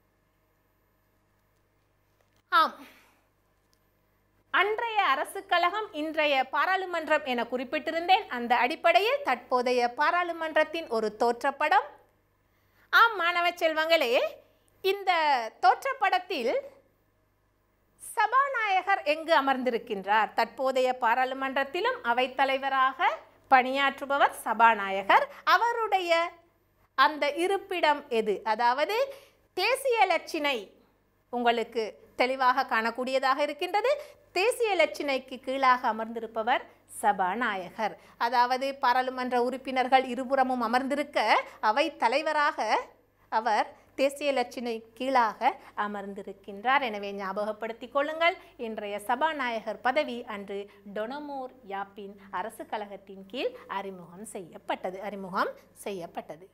ஆம் அன்றைய அரசு கழகம் இன்றைய பாராளுமன்றம் என குறிப்பிட்டிருந்தேன் அந்த அடிப்படையில் தற்போதைய பாராளுமன்றத்தின் ஒரு தோற்றப்படம் ஆம் மாணவ செல்வங்களே இந்த தோற்றப்படத்தில் சபாநாயகர் எங்கு அமர்ந்திருக்கின்றார் தற்போதைய பாராளுமன்றத்திலும் அவைத்தலைவராக பணியாற்றுபவர் சபாநாயகர் அவருடைய அந்த இருப்பிடம் எது அதாவது தேசிய லட்சினை உங்களுக்கு தெளிவாக காணக்கூடியதாக இருக்கின்றது தேசிய லட்சினைக்கு கீழாக அமர்ந்திருப்பவர் சபாநாயகர் அதாவது பாராளுமன்ற உறுப்பினர்கள் இருபுறமும் அமர்ந்திருக்க அவை தலைவராக அவர் தேசிய லட்சினை கீழாக அமர்ந்திருக்கின்றார் எனவே ஞாபகப்படுத்திக் கொள்ளுங்கள் இன்றைய சபாநாயகர் பதவி அன்று டொனமோர் யாப்பின் அரசு கழகத்தின் கீழ் அறிமுகம் செய்யப்பட்டது அறிமுகம் செய்யப்பட்டது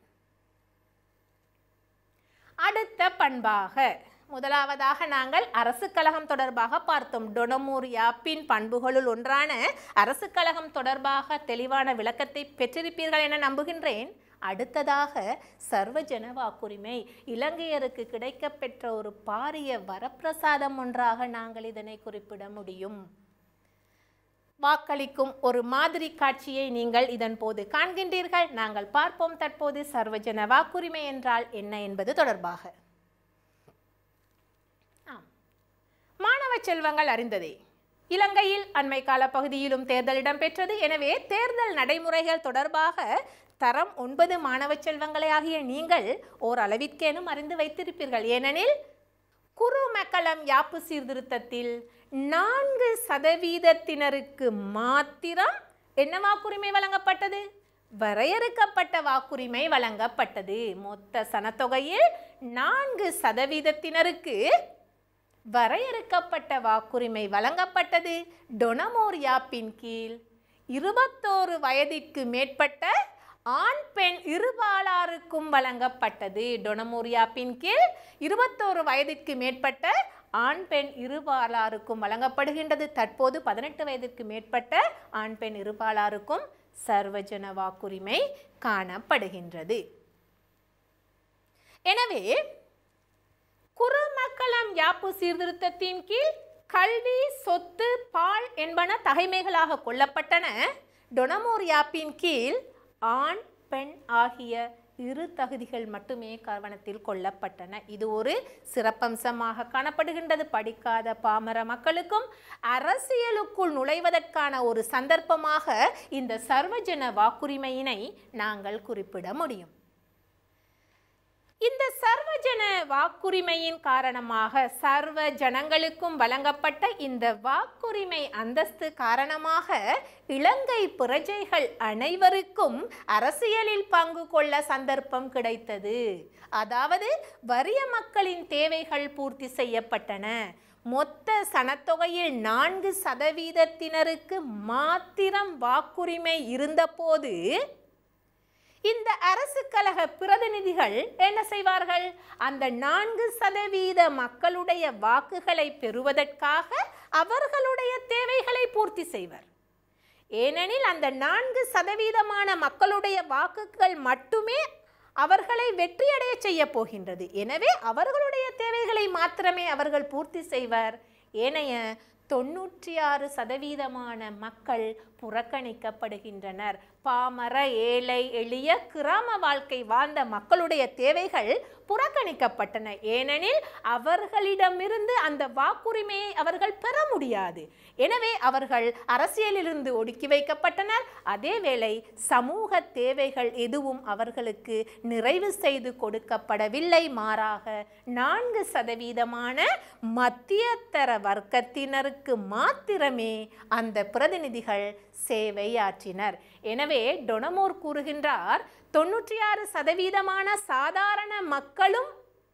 அடுத்த பண்பாக முதலாவதாக நாங்கள் அரசு கழகம் தொடர்பாக பார்த்தோம் டொனமூர் யாப்பின் பண்புகளுள் ஒன்றான அரசு கழகம் தொடர்பாக தெளிவான விளக்கத்தை பெற்றிருப்பீர்கள் என நம்புகின்றேன் அடுத்ததாக சர்வஜன வாக்குரிமை இலங்கையருக்கு கிடைக்கப்பெற்ற ஒரு பாரிய வரப்பிரசாதம் ஒன்றாக நாங்கள் இதனை குறிப்பிட முடியும் வாக்களிக்கும் ஒரு மாதிரி காட்சியை நீங்கள் இதன் போது காண்கின்றீர்கள் நாங்கள் பார்ப்போம் தற்போது சர்வஜன வாக்குரிமை என்றால் என்ன என்பது தொடர்பாக ஆம். மாணவ செல்வங்கள் அறிந்ததே இலங்கையில் அண்மை கால பகுதியிலும் தேர்தல் இடம்பெற்றது எனவே தேர்தல் நடைமுறைகள் தொடர்பாக தரம் ஒன்பது மாணவ செல்வங்களே ஆகிய நீங்கள் ஓர் அளவிற்கேனும் அறிந்து வைத்திருப்பீர்கள் ஏனெனில் குருமக்களம் யாப்பு சீர்திருத்தத்தில் நான்கு சதவீதத்தினருக்கு மாத்திரம் என்ன வாக்குரிமை வழங்கப்பட்டது வரையறுக்கப்பட்ட வாக்குரிமை வழங்கப்பட்டது மொத்த சனத்தொகையில் நான்கு சதவீதத்தினருக்கு வரையறுக்கப்பட்ட வாக்குரிமை வழங்கப்பட்டது டொனமோர் யாப்பின் கீழ் இருபத்தோரு வயதிற்கு மேற்பட்ட ஆண் பெண் இருபாலாருக்கும் வழங்கப்பட்டது டொனமோர் யாப்பின் கீழ் இருபத்தோரு வயதிற்கு மேற்பட்ட ஆண் பெண் இருபாலாருக்கும் வழங்கப்படுகின்றது தற்போது பதினெட்டு வயதிற்கு மேற்பட்ட ஆண் பெண் இருபாலாருக்கும் சர்வஜன வாக்குரிமை காணப்படுகின்றது எனவே குறுமக்களம் யாப்பு சீர்திருத்தத்தின் கீழ் கல்வி சொத்து பால் என்பன தகைமைகளாக கொள்ளப்பட்டன டொனமோர் யாப்பின் கீழ் ஆண் பெண் ஆகிய இரு தகுதிகள் மட்டுமே கவனத்தில் கொள்ளப்பட்டன இது ஒரு சிறப்பம்சமாக காணப்படுகின்றது படிக்காத பாமர மக்களுக்கும் அரசியலுக்குள் நுழைவதற்கான ஒரு சந்தர்ப்பமாக இந்த சர்வஜன வாக்குரிமையினை நாங்கள் குறிப்பிட முடியும் இந்த சர்வஜன வாக்குரிமையின் காரணமாக சர்வ ஜனங்களுக்கும் வழங்கப்பட்ட இந்த வாக்குரிமை அந்தஸ்து காரணமாக இலங்கை பிரஜைகள் அனைவருக்கும் அரசியலில் பங்கு கொள்ள சந்தர்ப்பம் கிடைத்தது அதாவது வறிய மக்களின் தேவைகள் பூர்த்தி செய்யப்பட்டன மொத்த சனத்தொகையில் நான்கு சதவீதத்தினருக்கு மாத்திரம் வாக்குரிமை இருந்தபோது இந்த அரசு கழக பிரதிநிதிகள் என்ன செய்வார்கள் அந்த நான்கு சதவீத மக்களுடைய வாக்குகளை பெறுவதற்காக அவர்களுடைய தேவைகளை பூர்த்தி செய்வர் ஏனெனில் அந்த நான்கு சதவீதமான மக்களுடைய வாக்குகள் மட்டுமே அவர்களை வெற்றியடைய செய்ய போகின்றது எனவே அவர்களுடைய தேவைகளை மாத்திரமே அவர்கள் பூர்த்தி செய்வர் ஏனைய தொண்ணூற்றி ஆறு சதவீதமான மக்கள் புறக்கணிக்கப்படுகின்றனர் பாமர ஏழை எளிய கிராம வாழ்க்கை வாழ்ந்த மக்களுடைய தேவைகள் புறக்கணிக்கப்பட்டன ஏனெனில் அவர்களிடமிருந்து அந்த வாக்குரிமையை அவர்கள் பெற முடியாது எனவே அவர்கள் அரசியலிலிருந்து ஒடுக்கி வைக்கப்பட்டனர் அதேவேளை சமூக தேவைகள் எதுவும் அவர்களுக்கு நிறைவு செய்து கொடுக்கப்படவில்லை மாறாக நான்கு சதவீதமான மத்தியத்தர வர்க்கத்தினருக்கு மாத்திரமே அந்த பிரதிநிதிகள் சேவை ஆற்றினர் எனவே டொனமோர் கூறுகின்றார் தொண்ணூற்றி ஆறு சதவீதமான சாதாரண மக்களும்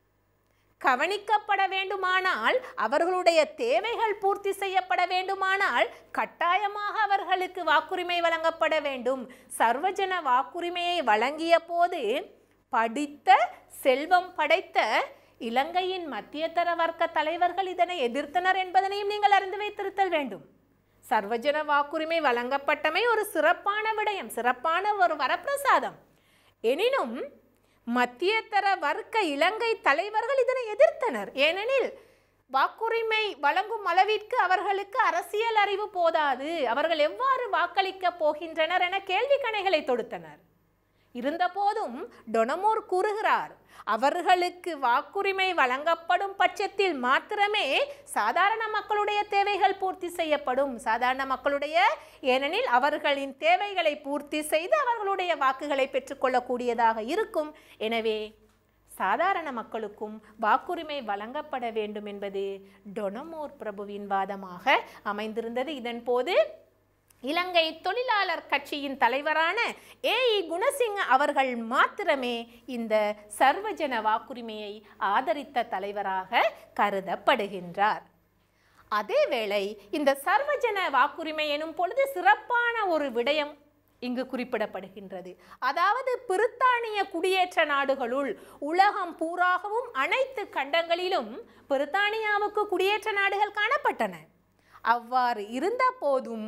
கவனிக்கப்பட வேண்டுமானால் அவர்களுடைய தேவைகள் பூர்த்தி செய்யப்பட வேண்டுமானால் கட்டாயமாக அவர்களுக்கு வாக்குரிமை வழங்கப்பட வேண்டும் சர்வஜன வாக்குரிமையை வழங்கிய போது படித்த செல்வம் படைத்த இலங்கையின் மத்தியதர வர்க்க தலைவர்கள் இதனை எதிர்த்தனர் என்பதனையும் நீங்கள் அறிந்து வைத்திருத்தல் வேண்டும் சர்வஜன வாக்குரிமை வழங்கப்பட்டமை ஒரு சிறப்பான விடயம் சிறப்பான ஒரு வரப்பிரசாதம் எனினும் மத்தியதர வர்க்க இலங்கை தலைவர்கள் இதனை எதிர்த்தனர் ஏனெனில் வாக்குரிமை வழங்கும் அளவிற்கு அவர்களுக்கு அரசியல் அறிவு போதாது அவர்கள் எவ்வாறு வாக்களிக்கப் போகின்றனர் என கேள்வி கணைகளை தொடுத்தனர் இருந்தபோதும் டொனமூர் கூறுகிறார் அவர்களுக்கு வாக்குரிமை வழங்கப்படும் பட்சத்தில் மாத்திரமே சாதாரண மக்களுடைய தேவைகள் பூர்த்தி செய்யப்படும் சாதாரண மக்களுடைய ஏனெனில் அவர்களின் தேவைகளை பூர்த்தி செய்து அவர்களுடைய வாக்குகளை பெற்றுக்கொள்ளக்கூடியதாக இருக்கும் எனவே சாதாரண மக்களுக்கும் வாக்குரிமை வழங்கப்பட வேண்டும் என்பது டொனமோர் பிரபுவின் வாதமாக அமைந்திருந்தது இதன் போது இலங்கை தொழிலாளர் கட்சியின் தலைவரான ஏஇ குணசிங்க அவர்கள் மாத்திரமே இந்த சர்வஜன வாக்குரிமையை ஆதரித்த தலைவராக கருதப்படுகின்றார் அதேவேளை இந்த சர்வஜன வாக்குரிமை எனும் பொழுது சிறப்பான ஒரு விடயம் இங்கு குறிப்பிடப்படுகின்றது அதாவது பிரித்தானிய குடியேற்ற நாடுகளுள் உலகம் பூராகவும் அனைத்து கண்டங்களிலும் பிரித்தானியாவுக்கு குடியேற்ற நாடுகள் காணப்பட்டன அவ்வாறு இருந்த போதும்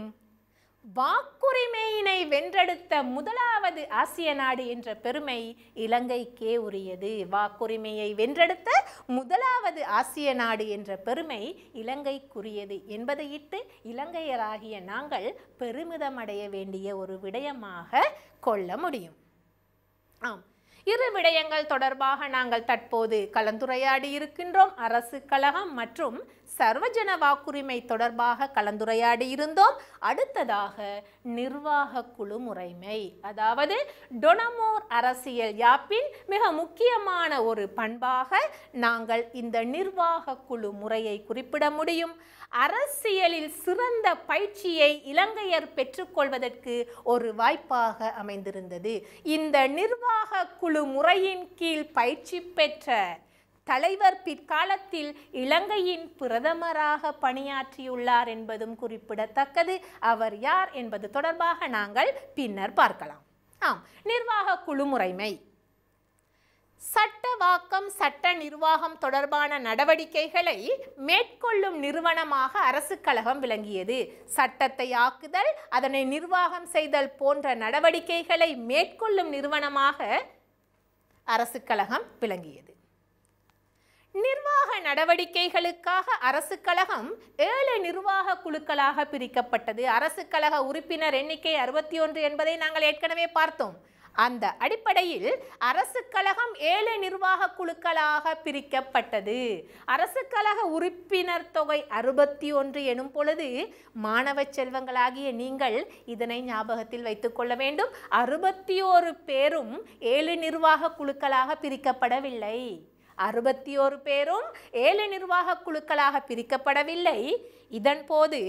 வாக்குரிமையினை வென்றெடுத்த முதலாவது ஆசிய நாடு என்ற பெருமை இலங்கைக்கே உரியது வாக்குரிமையை வென்றெடுத்த முதலாவது ஆசிய நாடு என்ற பெருமை இலங்கைக்குரியது என்பதையிட்டு இலங்கையராகிய நாங்கள் பெருமிதமடைய வேண்டிய ஒரு விடயமாக கொள்ள முடியும் ஆம் இரு விடயங்கள் தொடர்பாக நாங்கள் தற்போது கலந்துரையாடி இருக்கின்றோம் அரசு கழகம் மற்றும் சர்வஜன வாக்குரிமை தொடர்பாக கலந்துரையாடி இருந்தோம் அடுத்ததாக நிர்வாக குழு முறைமை அதாவது டொனமோர் அரசியல் யாப்பின் மிக முக்கியமான ஒரு பண்பாக நாங்கள் இந்த நிர்வாக குழு முறையை குறிப்பிட முடியும் அரசியலில் சிறந்த பயிற்சியை இலங்கையர் பெற்றுக்கொள்வதற்கு ஒரு வாய்ப்பாக அமைந்திருந்தது இந்த நிர்வாக குழு முறையின் கீழ் பயிற்சி பெற்ற தலைவர் பிற்காலத்தில் இலங்கையின் பிரதமராக பணியாற்றியுள்ளார் என்பதும் குறிப்பிடத்தக்கது அவர் யார் என்பது தொடர்பாக நாங்கள் பின்னர் பார்க்கலாம் ஆம் நிர்வாக குழு முறைமை சட்டவாக்கம் சட்ட நிர்வாகம் தொடர்பான நடவடிக்கைகளை மேற்கொள்ளும் நிறுவனமாக அரசு கழகம் விளங்கியது சட்டத்தை ஆக்குதல் அதனை நிர்வாகம் செய்தல் போன்ற நடவடிக்கைகளை மேற்கொள்ளும் நிறுவனமாக அரசு கழகம் விளங்கியது நிர்வாக நடவடிக்கைகளுக்காக அரசு கழகம் ஏழு நிர்வாக குழுக்களாக பிரிக்கப்பட்டது அரசு கழக உறுப்பினர் எண்ணிக்கை அறுபத்தி ஒன்று என்பதை நாங்கள் ஏற்கனவே பார்த்தோம் அந்த அடிப்படையில் அரசு கழகம் ஏழு நிர்வாக குழுக்களாக பிரிக்கப்பட்டது அரசு கழக உறுப்பினர் தொகை அறுபத்தி ஒன்று எனும் பொழுது மாணவ செல்வங்களாகிய நீங்கள் இதனை ஞாபகத்தில் வைத்துக்கொள்ள வேண்டும் அறுபத்தி ஓரு பேரும் ஏழு நிர்வாக குழுக்களாக பிரிக்கப்படவில்லை அறுபத்தி ஒரு பேரும் ஏழு நிர்வாக குழுக்களாக பிரிக்கப்படவில்லை இதன் போது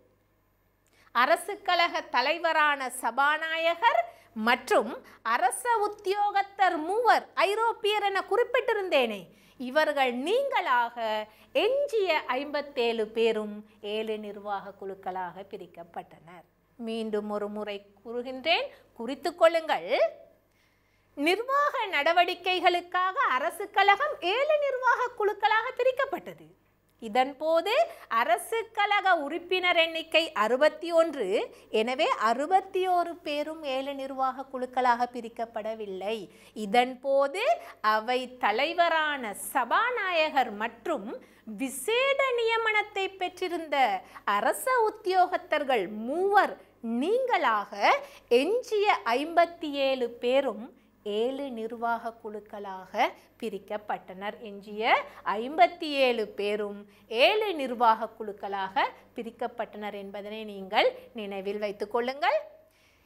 அரசு கழக தலைவரான சபாநாயகர் மற்றும் அரச உத்தியோகத்தர் மூவர் ஐரோப்பியர் என குறிப்பிட்டிருந்தேனே இவர்கள் நீங்களாக எஞ்சிய ஐம்பத்தேழு பேரும் ஏழு நிர்வாக குழுக்களாக பிரிக்கப்பட்டனர் மீண்டும் ஒரு முறை கூறுகின்றேன் குறித்து கொள்ளுங்கள் நிர்வாக நடவடிக்கைகளுக்காக அரசு கழகம் ஏழு நிர்வாக குழுக்களாக பிரிக்கப்பட்டது இதன் போது அரசு கழக உறுப்பினர் எண்ணிக்கை அறுபத்தி ஒன்று எனவே அறுபத்தி ஓரு பேரும் ஏழு நிர்வாக குழுக்களாக பிரிக்கப்படவில்லை இதன் போது அவை தலைவரான சபாநாயகர் மற்றும் விசேட நியமனத்தை பெற்றிருந்த அரச உத்தியோகத்தர்கள் மூவர் நீங்களாக எஞ்சிய ஐம்பத்தி ஏழு பேரும் ஏழு நிர்வாக குழுக்களாக பிரிக்கப்பட்டனர் எஞ்சிய ஐம்பத்தி ஏழு பேரும் ஏழு நிர்வாக குழுக்களாக பிரிக்கப்பட்டனர் என்பதனை நீங்கள் நினைவில் வைத்துக் கொள்ளுங்கள்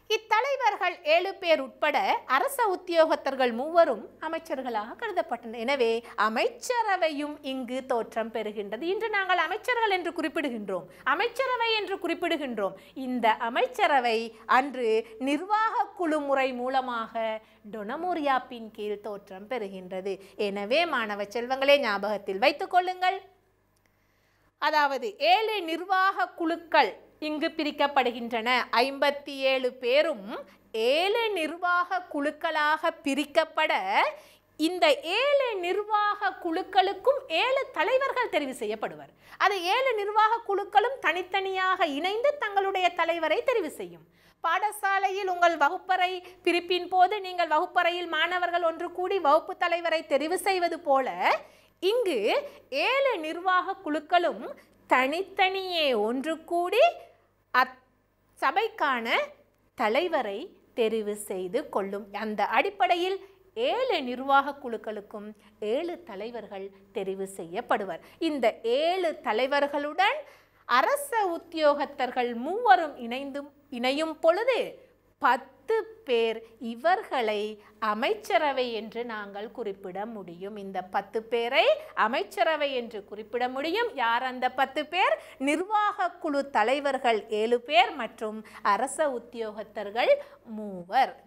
இத்தலைவர்கள் ஏழு பேர் உட்பட அரச உத்தியோகத்தர்கள் மூவரும் அமைச்சர்களாக கருதப்பட்டனர் எனவே அமைச்சரவையும் இங்கு தோற்றம் பெறுகின்றது இன்று நாங்கள் அமைச்சர்கள் என்று குறிப்பிடுகின்றோம் அமைச்சரவை என்று குறிப்பிடுகின்றோம் இந்த அமைச்சரவை அன்று நிர்வாக குழு முறை மூலமாக டொனமோரியாப்பின் கீழ் தோற்றம் பெறுகின்றது எனவே மாணவ செல்வங்களே ஞாபகத்தில் வைத்துக் கொள்ளுங்கள் அதாவது ஏழு நிர்வாக குழுக்கள் இங்கு பிரிக்கப்படுகின்றன ஐம்பத்தி ஏழு பேரும் ஏழு நிர்வாக குழுக்களாக பிரிக்கப்பட இந்த ஏழு நிர்வாக குழுக்களுக்கும் ஏழு தலைவர்கள் தெரிவு செய்யப்படுவர் அது ஏழு நிர்வாக குழுக்களும் தனித்தனியாக இணைந்து தங்களுடைய தலைவரை தெரிவு செய்யும் பாடசாலையில் உங்கள் வகுப்பறை பிரிப்பின் போது நீங்கள் வகுப்பறையில் மாணவர்கள் ஒன்று கூடி வகுப்பு தலைவரை தெரிவு செய்வது போல இங்கு ஏழு நிர்வாக குழுக்களும் தனித்தனியே ஒன்று கூடி அத் சபைக்கான தலைவரை தெரிவு செய்து கொள்ளும் அந்த அடிப்படையில் ஏழு நிர்வாக குழுக்களுக்கும் ஏழு தலைவர்கள் தெரிவு செய்யப்படுவர் இந்த ஏழு தலைவர்களுடன் அரச உத்தியோகத்தர்கள் மூவரும் இணைந்தும் இணையும் பொழுது பத்து பேர் இவர்களை அமைச்சரவை என்று நாங்கள் குறிப்பிட முடியும் இந்த பத்து பேரை அமைச்சரவை என்று குறிப்பிட முடியும் யார் அந்த பத்து பேர் நிர்வாக குழு தலைவர்கள் ஏழு பேர் மற்றும் அரச உத்தியோகத்தர்கள் மூவர்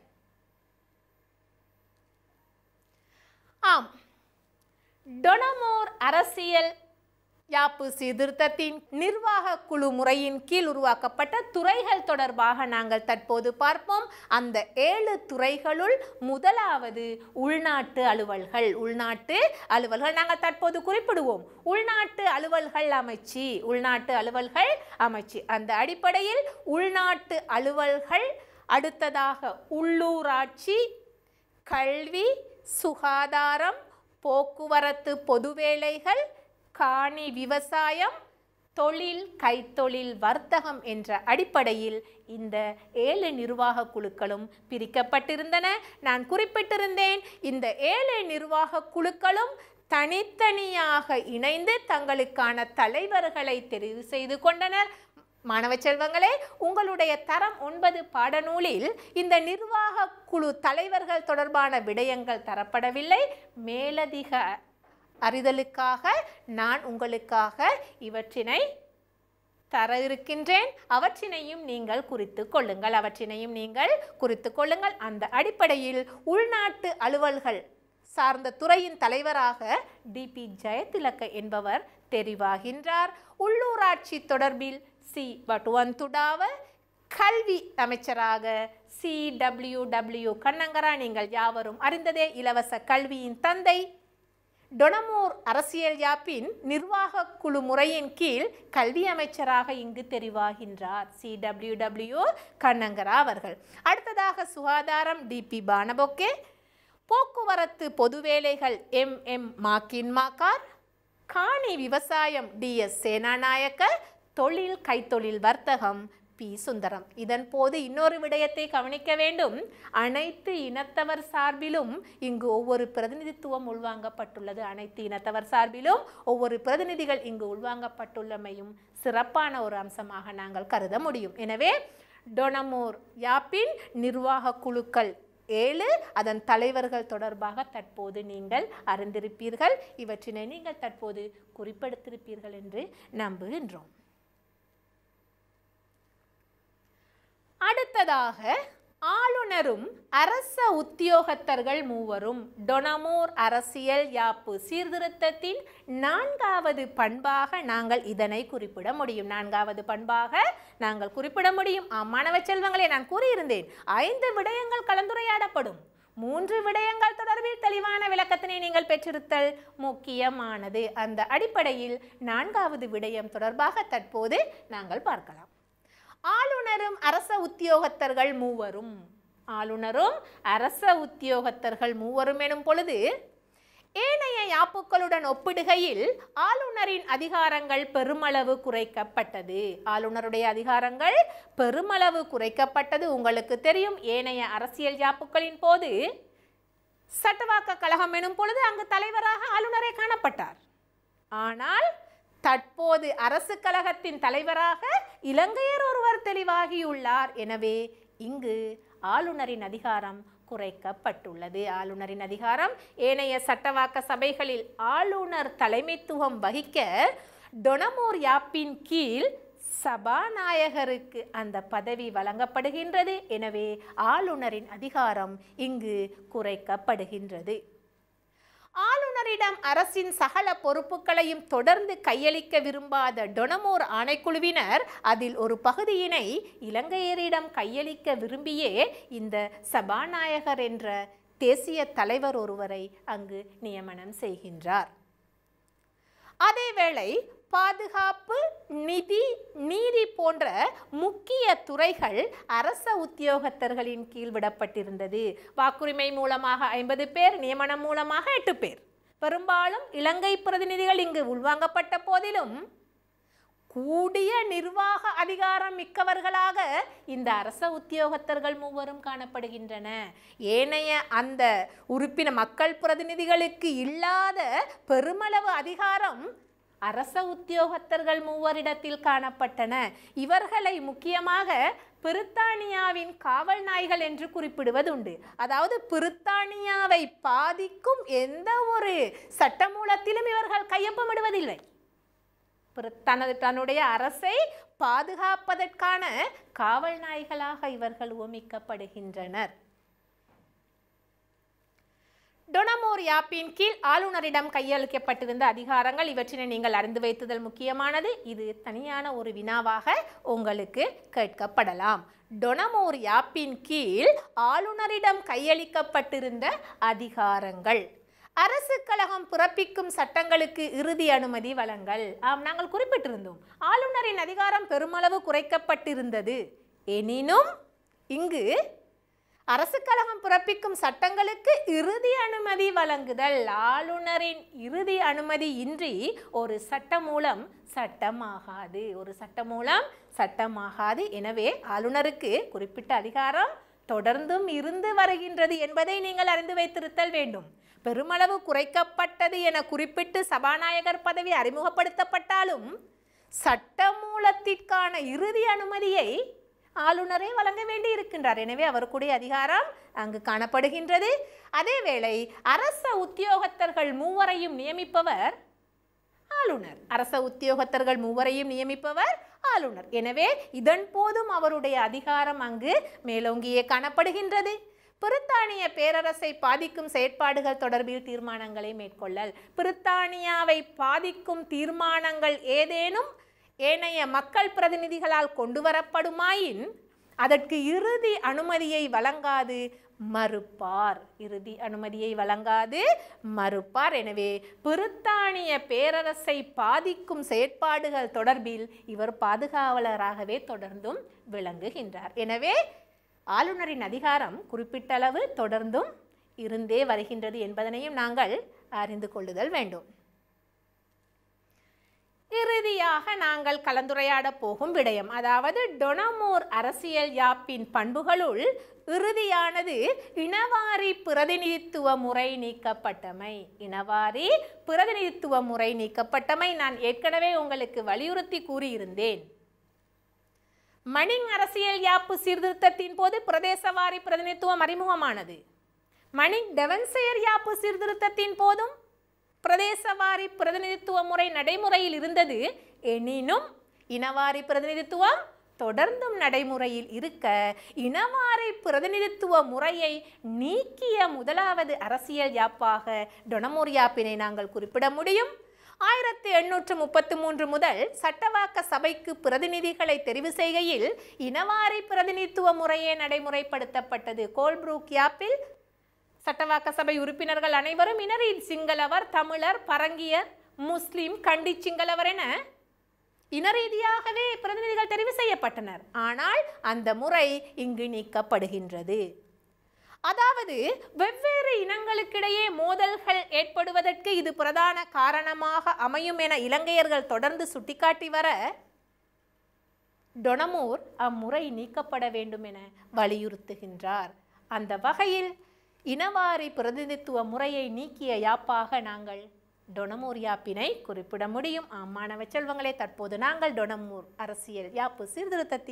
ஆம் டொனமோர் அரசியல் யாப்பு சீர்திருத்தத்தின் நிர்வாக குழு முறையின் கீழ் உருவாக்கப்பட்ட துறைகள் தொடர்பாக நாங்கள் தற்போது பார்ப்போம் அந்த ஏழு துறைகளுள் முதலாவது உள்நாட்டு அலுவல்கள் உள்நாட்டு அலுவல்கள் நாங்கள் தற்போது குறிப்பிடுவோம் உள்நாட்டு அலுவல்கள் அமைச்சு உள்நாட்டு அலுவல்கள் அமைச்சு அந்த அடிப்படையில் உள்நாட்டு அலுவல்கள் அடுத்ததாக உள்ளூராட்சி கல்வி சுகாதாரம் போக்குவரத்து பொது வேலைகள் காணி விவசாயம் தொழில் கைத்தொழில் வர்த்தகம் என்ற அடிப்படையில் இந்த ஏழு நிர்வாக குழுக்களும் பிரிக்கப்பட்டிருந்தன நான் குறிப்பிட்டிருந்தேன் இந்த ஏழு நிர்வாக குழுக்களும் தனித்தனியாக இணைந்து தங்களுக்கான தலைவர்களை தெரிவு செய்து கொண்டனர் மாணவ செல்வங்களே உங்களுடைய தரம் ஒன்பது பாடநூலில் இந்த நிர்வாக குழு தலைவர்கள் தொடர்பான விடயங்கள் தரப்படவில்லை மேலதிக அறிதலுக்காக நான் உங்களுக்காக இவற்றினை தர இருக்கின்றேன் அவற்றினையும் நீங்கள் குறித்து கொள்ளுங்கள் அவற்றினையும் நீங்கள் குறித்து கொள்ளுங்கள் அந்த அடிப்படையில் உள்நாட்டு அலுவல்கள் சார்ந்த துறையின் தலைவராக டிபி ஜெயதிலக்க என்பவர் தெரிவாகின்றார் உள்ளூராட்சி தொடர்பில் சி பட்டுவந்துடாவ கல்வி அமைச்சராக சி டபிள்யூ டபிள்யூ கண்ணங்கரா நீங்கள் யாவரும் அறிந்ததே இலவச கல்வியின் தந்தை டொனமூர் அரசியல் யாப்பின் நிர்வாக குழு முறையின் கீழ் கல்வி அமைச்சராக இங்கு தெரிவாகின்றார் சி டபிள்யூ டபிள்யூ கண்ணங்கரா அவர்கள் அடுத்ததாக சுகாதாரம் டிபி பானபொக்கே போக்குவரத்து பொது வேலைகள் எம் எம் மாக்கின் மாக்கார் காணி விவசாயம் டிஎஸ் சேனாநாயக்க தொழில் கைத்தொழில் வர்த்தகம் பி சுந்தரம் இதன் போது இன்னொரு விடயத்தை கவனிக்க வேண்டும் அனைத்து இனத்தவர் சார்பிலும் இங்கு ஒவ்வொரு பிரதிநிதித்துவம் உள்வாங்கப்பட்டுள்ளது அனைத்து இனத்தவர் சார்பிலும் ஒவ்வொரு பிரதிநிதிகள் இங்கு உள்வாங்கப்பட்டுள்ளமையும் சிறப்பான ஒரு அம்சமாக நாங்கள் கருத முடியும் எனவே டொனமோர் யாப்பின் நிர்வாக குழுக்கள் ஏழு அதன் தலைவர்கள் தொடர்பாக தற்போது நீங்கள் அறிந்திருப்பீர்கள் இவற்றினை நீங்கள் தற்போது குறிப்பெடுத்திருப்பீர்கள் என்று நம்புகின்றோம் அடுத்ததாக ஆளுநரும் அரச உத்தியோகத்தர்கள் மூவரும் டொனமோர் அரசியல் யாப்பு சீர்திருத்தத்தின் நான்காவது பண்பாக நாங்கள் இதனை குறிப்பிட முடியும் நான்காவது பண்பாக நாங்கள் குறிப்பிட முடியும் ஆம், மாணவ செல்வங்களே நான் கூறியிருந்தேன் ஐந்து விடயங்கள் கலந்துரையாடப்படும் மூன்று விடயங்கள் தொடர்பில் தெளிவான விளக்கத்தினை நீங்கள் பெற்றிருத்தல் முக்கியமானது அந்த அடிப்படையில் நான்காவது விடயம் தொடர்பாக தற்போது நாங்கள் பார்க்கலாம் ஆளுநரும் அரச உத்தியோகத்தர்கள் மூவரும் ஆளுநரும் அரச உத்தியோகத்தர்கள் மூவரும் எனும் பொழுது ஏனைய யாப்புக்களுடன் ஒப்பிடுகையில் ஆளுநரின் அதிகாரங்கள் பெருமளவு குறைக்கப்பட்டது ஆளுநருடைய அதிகாரங்கள் பெருமளவு குறைக்கப்பட்டது உங்களுக்கு தெரியும் ஏனைய அரசியல் யாப்புக்களின் போது சட்டவாக்க கழகம் எனும் பொழுது அங்கு தலைவராக ஆளுநரே காணப்பட்டார் ஆனால் தற்போது அரசு கழகத்தின் தலைவராக இலங்கையர் ஒருவர் தெளிவாகியுள்ளார் எனவே இங்கு ஆளுநரின் அதிகாரம் குறைக்கப்பட்டுள்ளது ஆளுநரின் அதிகாரம் ஏனைய சட்டவாக்க சபைகளில் ஆளுநர் தலைமைத்துவம் வகிக்க டொனமோர் யாப்பின் கீழ் சபாநாயகருக்கு அந்த பதவி வழங்கப்படுகின்றது எனவே ஆளுநரின் அதிகாரம் இங்கு குறைக்கப்படுகின்றது ஆளுநரிடம் அரசின் சகல பொறுப்புகளையும் தொடர்ந்து கையளிக்க விரும்பாத டொனமோர் ஆணைக்குழுவினர் அதில் ஒரு பகுதியினை இலங்கையரிடம் கையளிக்க விரும்பியே இந்த சபாநாயகர் என்ற தேசிய தலைவர் ஒருவரை அங்கு நியமனம் செய்கின்றார் அதேவேளை பாதுகாப்பு நிதி நீதி போன்ற முக்கிய துறைகள் அரச உத்தியோகத்தர்களின் கீழ் விடப்பட்டிருந்தது வாக்குரிமை மூலமாக ஐம்பது பேர் நியமனம் மூலமாக எட்டு பேர் பெரும்பாலும் இலங்கை பிரதிநிதிகள் இங்கு உள்வாங்கப்பட்ட போதிலும் கூடிய நிர்வாக அதிகாரம் மிக்கவர்களாக இந்த அரச உத்தியோகத்தர்கள் மூவரும் காணப்படுகின்றன ஏனைய அந்த உறுப்பின மக்கள் பிரதிநிதிகளுக்கு இல்லாத பெருமளவு அதிகாரம் அரச உத்தியோகத்தர்கள் மூவரிடத்தில் காணப்பட்டன இவர்களை முக்கியமாக பிரித்தானியாவின் காவல் நாய்கள் என்று குறிப்பிடுவதுண்டு அதாவது பிரித்தானியாவை பாதிக்கும் எந்த ஒரு சட்டமூலத்திலும் இவர்கள் கையொப்பமிடுவதில்லை பிற- தனது தன்னுடைய அரசை பாதுகாப்பதற்கான காவல் நாய்களாக இவர்கள் உவமிக்கப்படுகின்றனர் டொனமோர் யாப்பின் கீழ் ஆளுநரிடம் கையளிக்கப்பட்டிருந்த அதிகாரங்கள் இவற்றினை நீங்கள் அறிந்து வைத்துதல் முக்கியமானது இது தனியான ஒரு வினாவாக உங்களுக்கு கேட்கப்படலாம் டொனமோர் யாப்பின் கீழ் ஆளுநரிடம் கையளிக்கப்பட்டிருந்த அதிகாரங்கள் அரசு கழகம் பிறப்பிக்கும் சட்டங்களுக்கு இறுதி அனுமதி வழங்கல் ஆம் நாங்கள் குறிப்பிட்டிருந்தோம் ஆளுநரின் அதிகாரம் பெருமளவு குறைக்கப்பட்டிருந்தது எனினும் இங்கு அரசு கழகம் பிறப்பிக்கும் சட்டங்களுக்கு இறுதி அனுமதி வழங்குதல் ஆளுநரின் இறுதி அனுமதி இன்றி ஒரு சட்டமூலம் சட்டமாகாது ஒரு சட்டமூலம் சட்டமாகாது எனவே ஆளுநருக்கு குறிப்பிட்ட அதிகாரம் தொடர்ந்தும் இருந்து வருகின்றது என்பதை நீங்கள் அறிந்து வைத்திருத்தல் வேண்டும் பெருமளவு குறைக்கப்பட்டது என குறிப்பிட்டு சபாநாயகர் பதவி அறிமுகப்படுத்தப்பட்டாலும் சட்டமூலத்திற்கான இறுதி அனுமதியை ஆளுநரே வழங்க வேண்டி இருக்கின்றார் எனவே அவருக்குடைய அதிகாரம் அங்கு காணப்படுகின்றது அதேவேளை அரச உத்தியோகத்தர்கள் மூவரையும் நியமிப்பவர் ஆளுநர் அரச உத்தியோகத்தர்கள் மூவரையும் நியமிப்பவர் ஆளுநர் எனவே இதன் போதும் அவருடைய அதிகாரம் அங்கு மேலோங்கியே காணப்படுகின்றது பிரித்தானிய பேரரசை பாதிக்கும் செயற்பாடுகள் தொடர்பில் தீர்மானங்களை மேற்கொள்ளல் பிரித்தானியாவை பாதிக்கும் தீர்மானங்கள் ஏதேனும் ஏனைய மக்கள் பிரதிநிதிகளால் கொண்டு வரப்படுமாயின் அதற்கு இறுதி அனுமதியை வழங்காது மறுப்பார் இறுதி அனுமதியை வழங்காது மறுப்பார் எனவே பிரித்தானிய பேரரசை பாதிக்கும் செயற்பாடுகள் தொடர்பில் இவர் பாதுகாவலராகவே தொடர்ந்தும் விளங்குகின்றார் எனவே ஆளுநரின் அதிகாரம் குறிப்பிட்டளவு தொடர்ந்தும் இருந்தே வருகின்றது என்பதனையும் நாங்கள் அறிந்து கொள்ளுதல் வேண்டும் இறுதியாக நாங்கள் கலந்துரையாட போகும் விடயம் அதாவது டொனமோர் அரசியல் யாப்பின் பண்புகளுள் இறுதியானது இனவாரி பிரதிநிதித்துவ முறை நீக்கப்பட்டமை இனவாரி பிரதிநிதித்துவ முறை நீக்கப்பட்டமை நான் ஏற்கனவே உங்களுக்கு வலியுறுத்தி கூறியிருந்தேன் மணிங் அரசியல் யாப்பு சீர்திருத்தத்தின் போது பிரதேசவாரி பிரதிநிதித்துவம் அறிமுகமானது மணிங் டெவன்செயர் யாப்பு சீர்திருத்தத்தின் போதும் பிரதேசவாரி பிரதிநிதித்துவ முறை நடைமுறையில் இருந்தது எனினும் இனவாரி பிரதிநிதித்துவம் தொடர்ந்தும் நடைமுறையில் இருக்க இனவாரி பிரதிநிதித்துவ முறையை நீக்கிய முதலாவது அரசியல் யாப்பாக டொனமோர் யாப்பினை நாங்கள் குறிப்பிட முடியும் ஆயிரத்தி எண்ணூற்று முப்பத்து மூன்று முதல் சட்டவாக்க சபைக்கு பிரதிநிதிகளை தெரிவு செய்கையில் இனவாரி பிரதிநிதித்துவ முறையே நடைமுறைப்படுத்தப்பட்டது கோல்ப்ரூக் யாப்பில் சட்டவாக்க சபை உறுப்பினர்கள் அனைவரும் இனரில் சிங்களவர் தமிழர் பரங்கியர் முஸ்லிம் கண்டி சிங்களவர் என இனரீதியாகவே பிரதிநிதிகள் தெரிவு செய்யப்பட்டனர் ஆனால் அந்த முறை இங்கு நீக்கப்படுகின்றது அதாவது வெவ்வேறு இனங்களுக்கிடையே மோதல்கள் ஏற்படுவதற்கு இது பிரதான காரணமாக அமையும் என இலங்கையர்கள் தொடர்ந்து சுட்டிக்காட்டி வர டொனமூர் அம்முறை நீக்கப்பட வேண்டும் என வலியுறுத்துகின்றார் அந்த வகையில் இனவாரி பிரதிநிதித்துவ முறையை நீக்கிய யாப்பாக நாங்கள் டொனமூர் யாப்பினை குறிப்பிட முடியும் ஆம் மாணவ செல்வங்களே தற்போது நாங்கள் டொனமூர் அரசியல் யாப்பு சீர்திருத்தத்தின்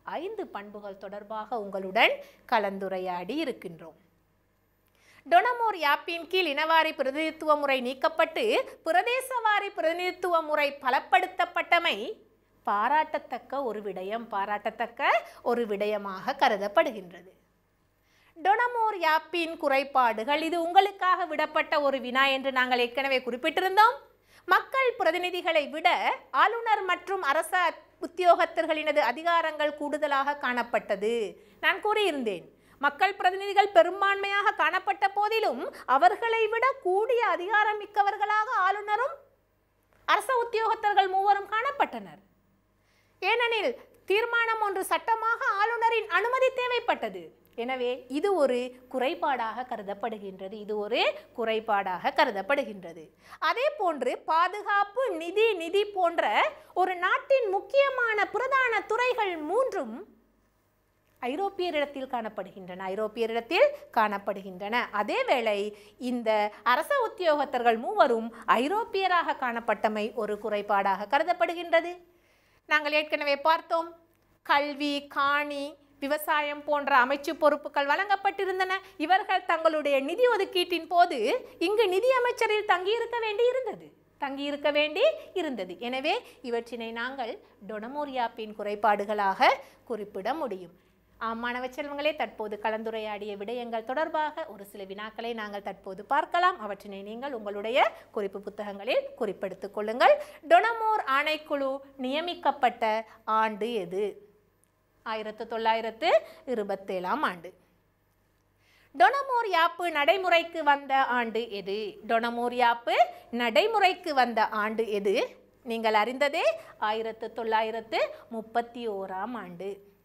ஐந்து பண்புகள் தொடர்பாக உங்களுடன் கலந்துரையாடி இருக்கின்றோம் டொனமோர் யாப்பின் கீழ் இனவாரி பிரதிநிதித்துவ முறை நீக்கப்பட்டு பிரதேசவாரி பிரதிநிதித்துவ முறை பலப்படுத்தப்பட்டமை பாராட்டத்தக்க ஒரு விடயம் பாராட்டத்தக்க ஒரு விடயமாக கருதப்படுகின்றது டொனமோர் யாப்பின் குறைபாடுகள் இது உங்களுக்காக விடப்பட்ட ஒரு வினா என்று நாங்கள் ஏற்கனவே குறிப்பிட்டிருந்தோம் மக்கள் பிரதிநிதிகளை விட ஆளுநர் மற்றும் அரச உத்தியோகத்தர்களினது அதிகாரங்கள் கூடுதலாக காணப்பட்டது நான் கூறியிருந்தேன் மக்கள் பிரதிநிதிகள் பெரும்பான்மையாக காணப்பட்ட போதிலும் அவர்களை விட கூடிய அதிகாரம் மிக்கவர்களாக ஆளுநரும் அரச உத்தியோகத்தர்கள் மூவரும் காணப்பட்டனர் ஏனெனில் தீர்மானம் ஒன்று சட்டமாக ஆளுநரின் அனுமதி தேவைப்பட்டது எனவே இது ஒரு குறைபாடாக கருதப்படுகின்றது இது ஒரு குறைபாடாக கருதப்படுகின்றது அதே போன்று பாதுகாப்பு நிதி நிதி போன்ற ஒரு நாட்டின் முக்கியமான பிரதான துறைகள் மூன்றும் ஐரோப்பியரிடத்தில் காணப்படுகின்றன ஐரோப்பியரிடத்தில் காணப்படுகின்றன அதேவேளை இந்த அரச உத்தியோகத்தர்கள் மூவரும் ஐரோப்பியராக காணப்பட்டமை ஒரு குறைபாடாக கருதப்படுகின்றது நாங்கள் ஏற்கனவே பார்த்தோம் கல்வி காணி விவசாயம் போன்ற அமைச்சு பொறுப்புகள் வழங்கப்பட்டிருந்தன இவர்கள் தங்களுடைய நிதி ஒதுக்கீட்டின் போது இங்கு நிதி அமைச்சரில் தங்கியிருக்க வேண்டி இருந்தது தங்கியிருக்க வேண்டி இருந்தது எனவே இவற்றினை நாங்கள் டொனமோரியாப்பின் குறைபாடுகளாக குறிப்பிட முடியும் ஆம் மாணவ செல்வங்களே தற்போது கலந்துரையாடிய விடயங்கள் தொடர்பாக ஒரு சில வினாக்களை நாங்கள் தற்போது பார்க்கலாம் அவற்றினை நீங்கள் உங்களுடைய குறிப்பு புத்தகங்களில் குறிப்பெடுத்துக் கொள்ளுங்கள் டொனமோர் ஆணைக்குழு நியமிக்கப்பட்ட ஆண்டு எது ஆயிரத்து தொள்ளாயிரத்து இருபத்தேழாம் ஆண்டு டொனமோர் யாப்பு நடைமுறைக்கு வந்த ஆண்டு எது டொனமோர் யாப்பு நடைமுறைக்கு வந்த ஆண்டு எது நீங்கள் அறிந்ததே ஆயிரத்து தொள்ளாயிரத்து முப்பத்தி ஓராம் ஆண்டு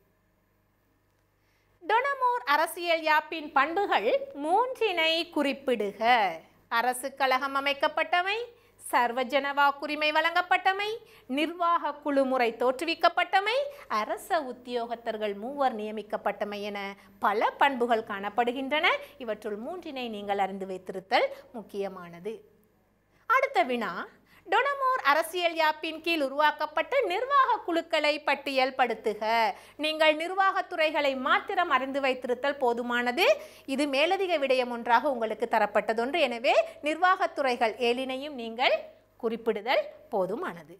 டொனமோர் அரசியல் யாப்பின் பண்புகள் மூன்றினை குறிப்பிடுக அரசு கழகம் அமைக்கப்பட்டமை சர்வஜன வாக்குரிமை வழங்கப்பட்டமை நிர்வாக குழு முறை தோற்றுவிக்கப்பட்டமை அரச உத்தியோகத்தர்கள் மூவர் நியமிக்கப்பட்டமை என பல பண்புகள் காணப்படுகின்றன இவற்றுள் மூன்றினை நீங்கள் அறிந்து வைத்திருத்தல் முக்கியமானது அடுத்த வினா டொனமோர் அரசியல் யாப்பின் கீழ் உருவாக்கப்பட்ட நிர்வாக குழுக்களை பட்டியல் படுத்துக நீங்கள் நிர்வாகத் துறைகளை மாத்திரம் அறிந்து வைத்திருத்தல் போதுமானது இது மேலதிக விடயம் ஒன்றாக உங்களுக்கு தரப்பட்டதொன்று எனவே நிர்வாகத் துறைகள் ஏழினையும் நீங்கள் குறிப்பிடுதல் போதுமானது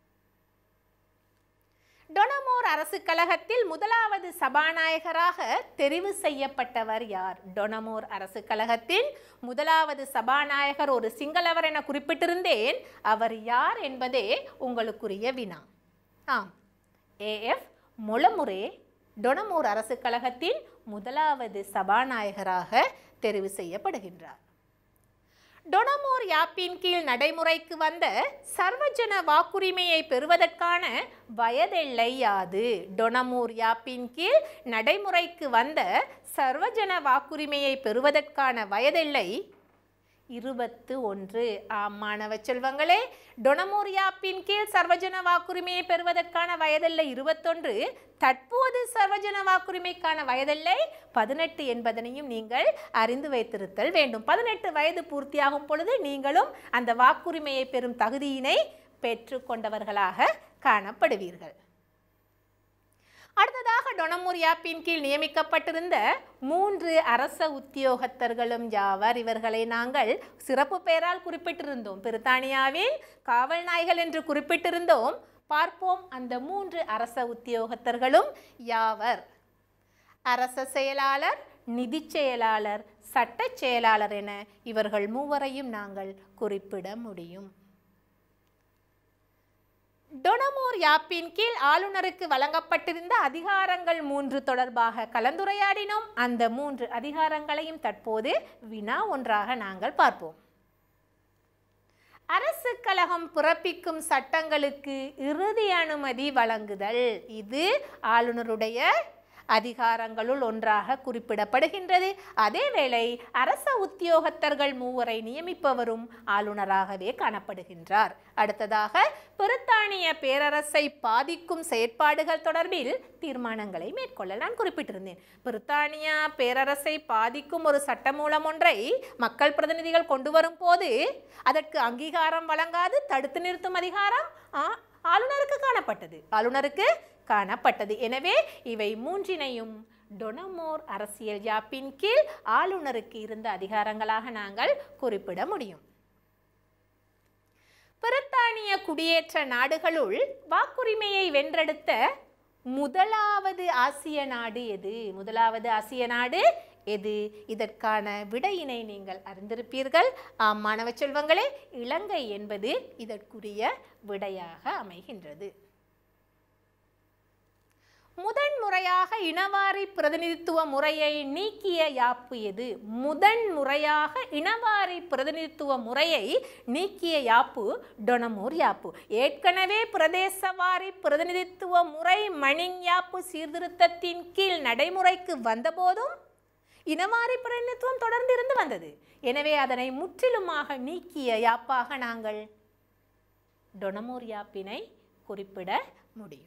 டொனமோர் அரசு கழகத்தில் முதலாவது சபாநாயகராக தெரிவு செய்யப்பட்டவர் யார் டொனமோர் அரசு கழகத்தின் முதலாவது சபாநாயகர் ஒரு சிங்களவர் என குறிப்பிட்டிருந்தேன் அவர் யார் என்பதே உங்களுக்குரிய வினா ஆம் ஏஎஃப் மொளமுரே டொனமோர் அரசு கழகத்தின் முதலாவது சபாநாயகராக தெரிவு செய்யப்படுகின்றார் டொனமோர் யாப்பின் கீழ் நடைமுறைக்கு வந்த சர்வஜன வாக்குரிமையை பெறுவதற்கான வயதெல்லை யாது டொனமோர் யாப்பின் கீழ் நடைமுறைக்கு வந்த சர்வஜன வாக்குரிமையை பெறுவதற்கான வயதெல்லை இருபத்து ஒன்று ஆம் மாணவ செல்வங்களே டொனமோர் யாப்பின் கீழ் சர்வஜன வாக்குரிமையை பெறுவதற்கான வயதெல்லை இருபத்தொன்று தற்போது சர்வஜன வாக்குரிமைக்கான வயதெல்லை பதினெட்டு என்பதனையும் நீங்கள் அறிந்து வைத்திருத்தல் வேண்டும் பதினெட்டு வயது பூர்த்தியாகும் பொழுது நீங்களும் அந்த வாக்குரிமையை பெறும் தகுதியினை பெற்றுக்கொண்டவர்களாக காணப்படுவீர்கள் அடுத்ததாக டொனமூர் யாப்பின் கீழ் நியமிக்கப்பட்டிருந்த மூன்று அரச உத்தியோகத்தர்களும் யாவர் இவர்களை நாங்கள் சிறப்பு பெயரால் குறிப்பிட்டிருந்தோம் பிரித்தானியாவின் காவல் நாய்கள் என்று குறிப்பிட்டிருந்தோம் பார்ப்போம் அந்த மூன்று அரச உத்தியோகத்தர்களும் யாவர் அரச செயலாளர் நிதி செயலாளர் சட்ட செயலாளர் என இவர்கள் மூவரையும் நாங்கள் குறிப்பிட முடியும் டொனமோர் யாப்பின் கீழ் ஆளுநருக்கு வழங்கப்பட்டிருந்த அதிகாரங்கள் மூன்று தொடர்பாக கலந்துரையாடினோம் அந்த மூன்று அதிகாரங்களையும் தற்போது வினா ஒன்றாக நாங்கள் பார்ப்போம் அரசு கழகம் பிறப்பிக்கும் சட்டங்களுக்கு இறுதி அனுமதி வழங்குதல் இது ஆளுநருடைய அதிகாரங்களுள் ஒன்றாக குறிப்பிடப்படுகின்றது அதேவேளை அரச உத்தியோகத்தர்கள் மூவரை நியமிப்பவரும் ஆளுநராகவே காணப்படுகின்றார் அடுத்ததாக பிரித்தானிய பேரரசை பாதிக்கும் செயற்பாடுகள் தொடர்பில் தீர்மானங்களை மேற்கொள்ள நான் குறிப்பிட்டிருந்தேன் பிரித்தானியா பேரரசை பாதிக்கும் ஒரு சட்டமூலம் ஒன்றை மக்கள் பிரதிநிதிகள் கொண்டு வரும் போது அதற்கு அங்கீகாரம் வழங்காது தடுத்து நிறுத்தும் அதிகாரம் ஆ, ஆளுநருக்கு காணப்பட்டது ஆளுநருக்கு காணப்பட்டது எனவே இவை மூன்றினையும் டொனமோர் அரசியல் யாப்பின் கீழ் ஆளுநருக்கு இருந்த அதிகாரங்களாக நாங்கள் குறிப்பிட முடியும் பிரித்தானிய குடியேற்ற நாடுகளுள் வாக்குரிமையை வென்றெடுத்த முதலாவது ஆசிய நாடு எது முதலாவது ஆசிய நாடு எது இதற்கான விடையினை நீங்கள் அறிந்திருப்பீர்கள் ஆம் மாணவ செல்வங்களே இலங்கை என்பது இதற்குரிய விடையாக அமைகின்றது முதன் முறையாக இனவாரி பிரதிநிதித்துவ முறையை நீக்கிய யாப்பு எது முதன் முறையாக இனவாரி பிரதிநிதித்துவ முறையை நீக்கிய யாப்பு டொனமூர் யாப்பு ஏற்கனவே பிரதேசவாரி பிரதிநிதித்துவ முறை மணிங் யாப்பு சீர்திருத்தத்தின் கீழ் நடைமுறைக்கு வந்தபோதும் இனவாரி பிரதிநிதித்துவம் தொடர்ந்து இருந்து வந்தது எனவே அதனை முற்றிலுமாக நீக்கிய யாப்பாக நாங்கள் டொனமூர் யாப்பினை குறிப்பிட முடியும்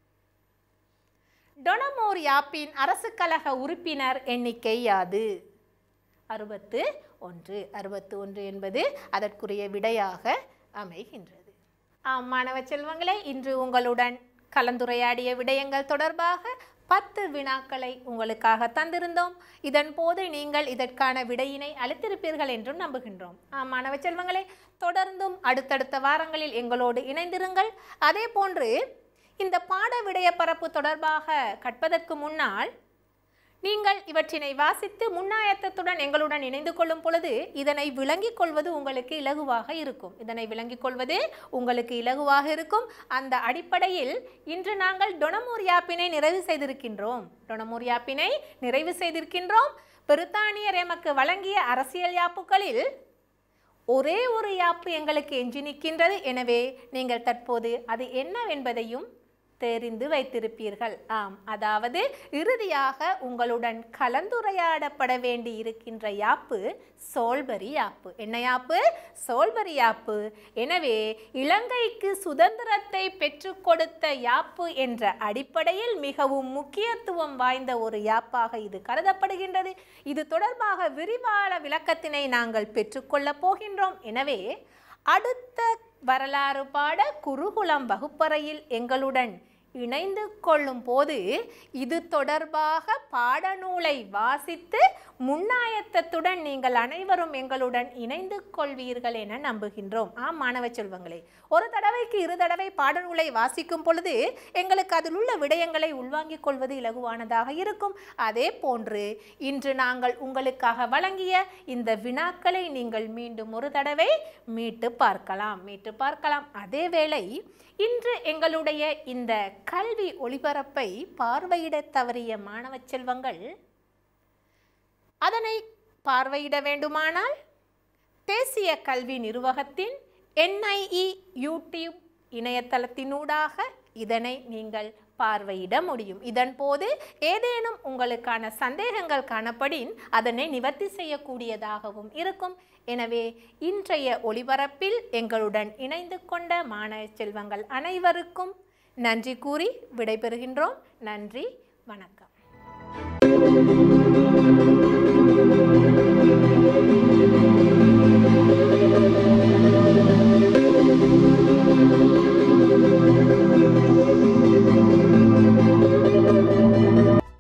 டொனமோர் யாப்பின் அரசு கழக உறுப்பினர் எண்ணிக்கை யாது அறுபத்து ஒன்று அறுபத்து ஒன்று என்பது அதற்குரிய விடையாக அமைகின்றது ஆம் மாணவ செல்வங்களே இன்று உங்களுடன் கலந்துரையாடிய விடயங்கள் தொடர்பாக பத்து வினாக்களை உங்களுக்காக தந்திருந்தோம் இதன் போது நீங்கள் இதற்கான விடையினை அளித்திருப்பீர்கள் என்றும் நம்புகின்றோம் ஆம் மாணவ செல்வங்களே தொடர்ந்தும் அடுத்தடுத்த வாரங்களில் எங்களோடு இணைந்திருங்கள் அதே போன்று இந்த பாட விடய பரப்பு தொடர்பாக கற்பதற்கு முன்னால் நீங்கள் இவற்றினை வாசித்து முன்னாயத்தத்துடன் எங்களுடன் இணைந்து கொள்ளும் பொழுது இதனை விளங்கிக் கொள்வது உங்களுக்கு இலகுவாக இருக்கும் இதனை விளங்கிக் கொள்வது உங்களுக்கு இலகுவாக இருக்கும் அந்த அடிப்படையில் இன்று நாங்கள் டொனமூர் யாப்பினை நிறைவு செய்திருக்கின்றோம் டொனமூர் யாப்பினை நிறைவு செய்திருக்கின்றோம் பிரித்தானியர் எமக்கு வழங்கிய அரசியல் யாப்புகளில் ஒரே ஒரு யாப்பு எங்களுக்கு எஞ்சி நிற்கின்றது எனவே நீங்கள் தற்போது அது என்னவென்பதையும் தெரிந்து வைத்திருப்பீர்கள் ஆம் அதாவது இறுதியாக உங்களுடன் கலந்துரையாடப்பட வேண்டி இருக்கின்ற யாப்பு சோல்பரி யாப்பு என்ன யாப்பு சோல்பரி யாப்பு எனவே இலங்கைக்கு சுதந்திரத்தை பெற்றுக் கொடுத்த யாப்பு என்ற அடிப்படையில் மிகவும் முக்கியத்துவம் வாய்ந்த ஒரு யாப்பாக இது கருதப்படுகின்றது இது தொடர்பாக விரிவான விளக்கத்தினை நாங்கள் பெற்றுக்கொள்ளப் போகின்றோம் எனவே அடுத்த வரலாறு பாட குருகுலம் வகுப்பறையில் எங்களுடன் இணைந்து கொள்ளும் போது இது தொடர்பாக பாடநூலை வாசித்து முன்னாயத்தத்துடன் நீங்கள் அனைவரும் எங்களுடன் இணைந்து கொள்வீர்கள் என நம்புகின்றோம் ஆம் மாணவ செல்வங்களே ஒரு தடவைக்கு இரு தடவை பாடநூலை வாசிக்கும் பொழுது எங்களுக்கு அதில் உள்ள விடயங்களை உள்வாங்கிக் கொள்வது இலகுவானதாக இருக்கும் அதே போன்று இன்று நாங்கள் உங்களுக்காக வழங்கிய இந்த வினாக்களை நீங்கள் மீண்டும் ஒரு தடவை மீட்டு பார்க்கலாம் மீட்டு பார்க்கலாம் அதேவேளை இன்று எங்களுடைய இந்த கல்வி ஒளிபரப்பை பார்வையிட தவறிய மாணவ செல்வங்கள் அதனை பார்வையிட வேண்டுமானால் தேசிய கல்வி நிர்வாகத்தின் என்ஐஇ யூடியூப் இணையதளத்தினூடாக இதனை நீங்கள் பார்வையிட முடியும் இதன் போது ஏதேனும் உங்களுக்கான சந்தேகங்கள் காணப்படின் அதனை நிவர்த்தி செய்யக்கூடியதாகவும் இருக்கும் எனவே இன்றைய ஒளிபரப்பில் எங்களுடன் இணைந்து கொண்ட மாணவ செல்வங்கள் அனைவருக்கும் நன்றி கூறி விடைபெறுகின்றோம் நன்றி வணக்கம்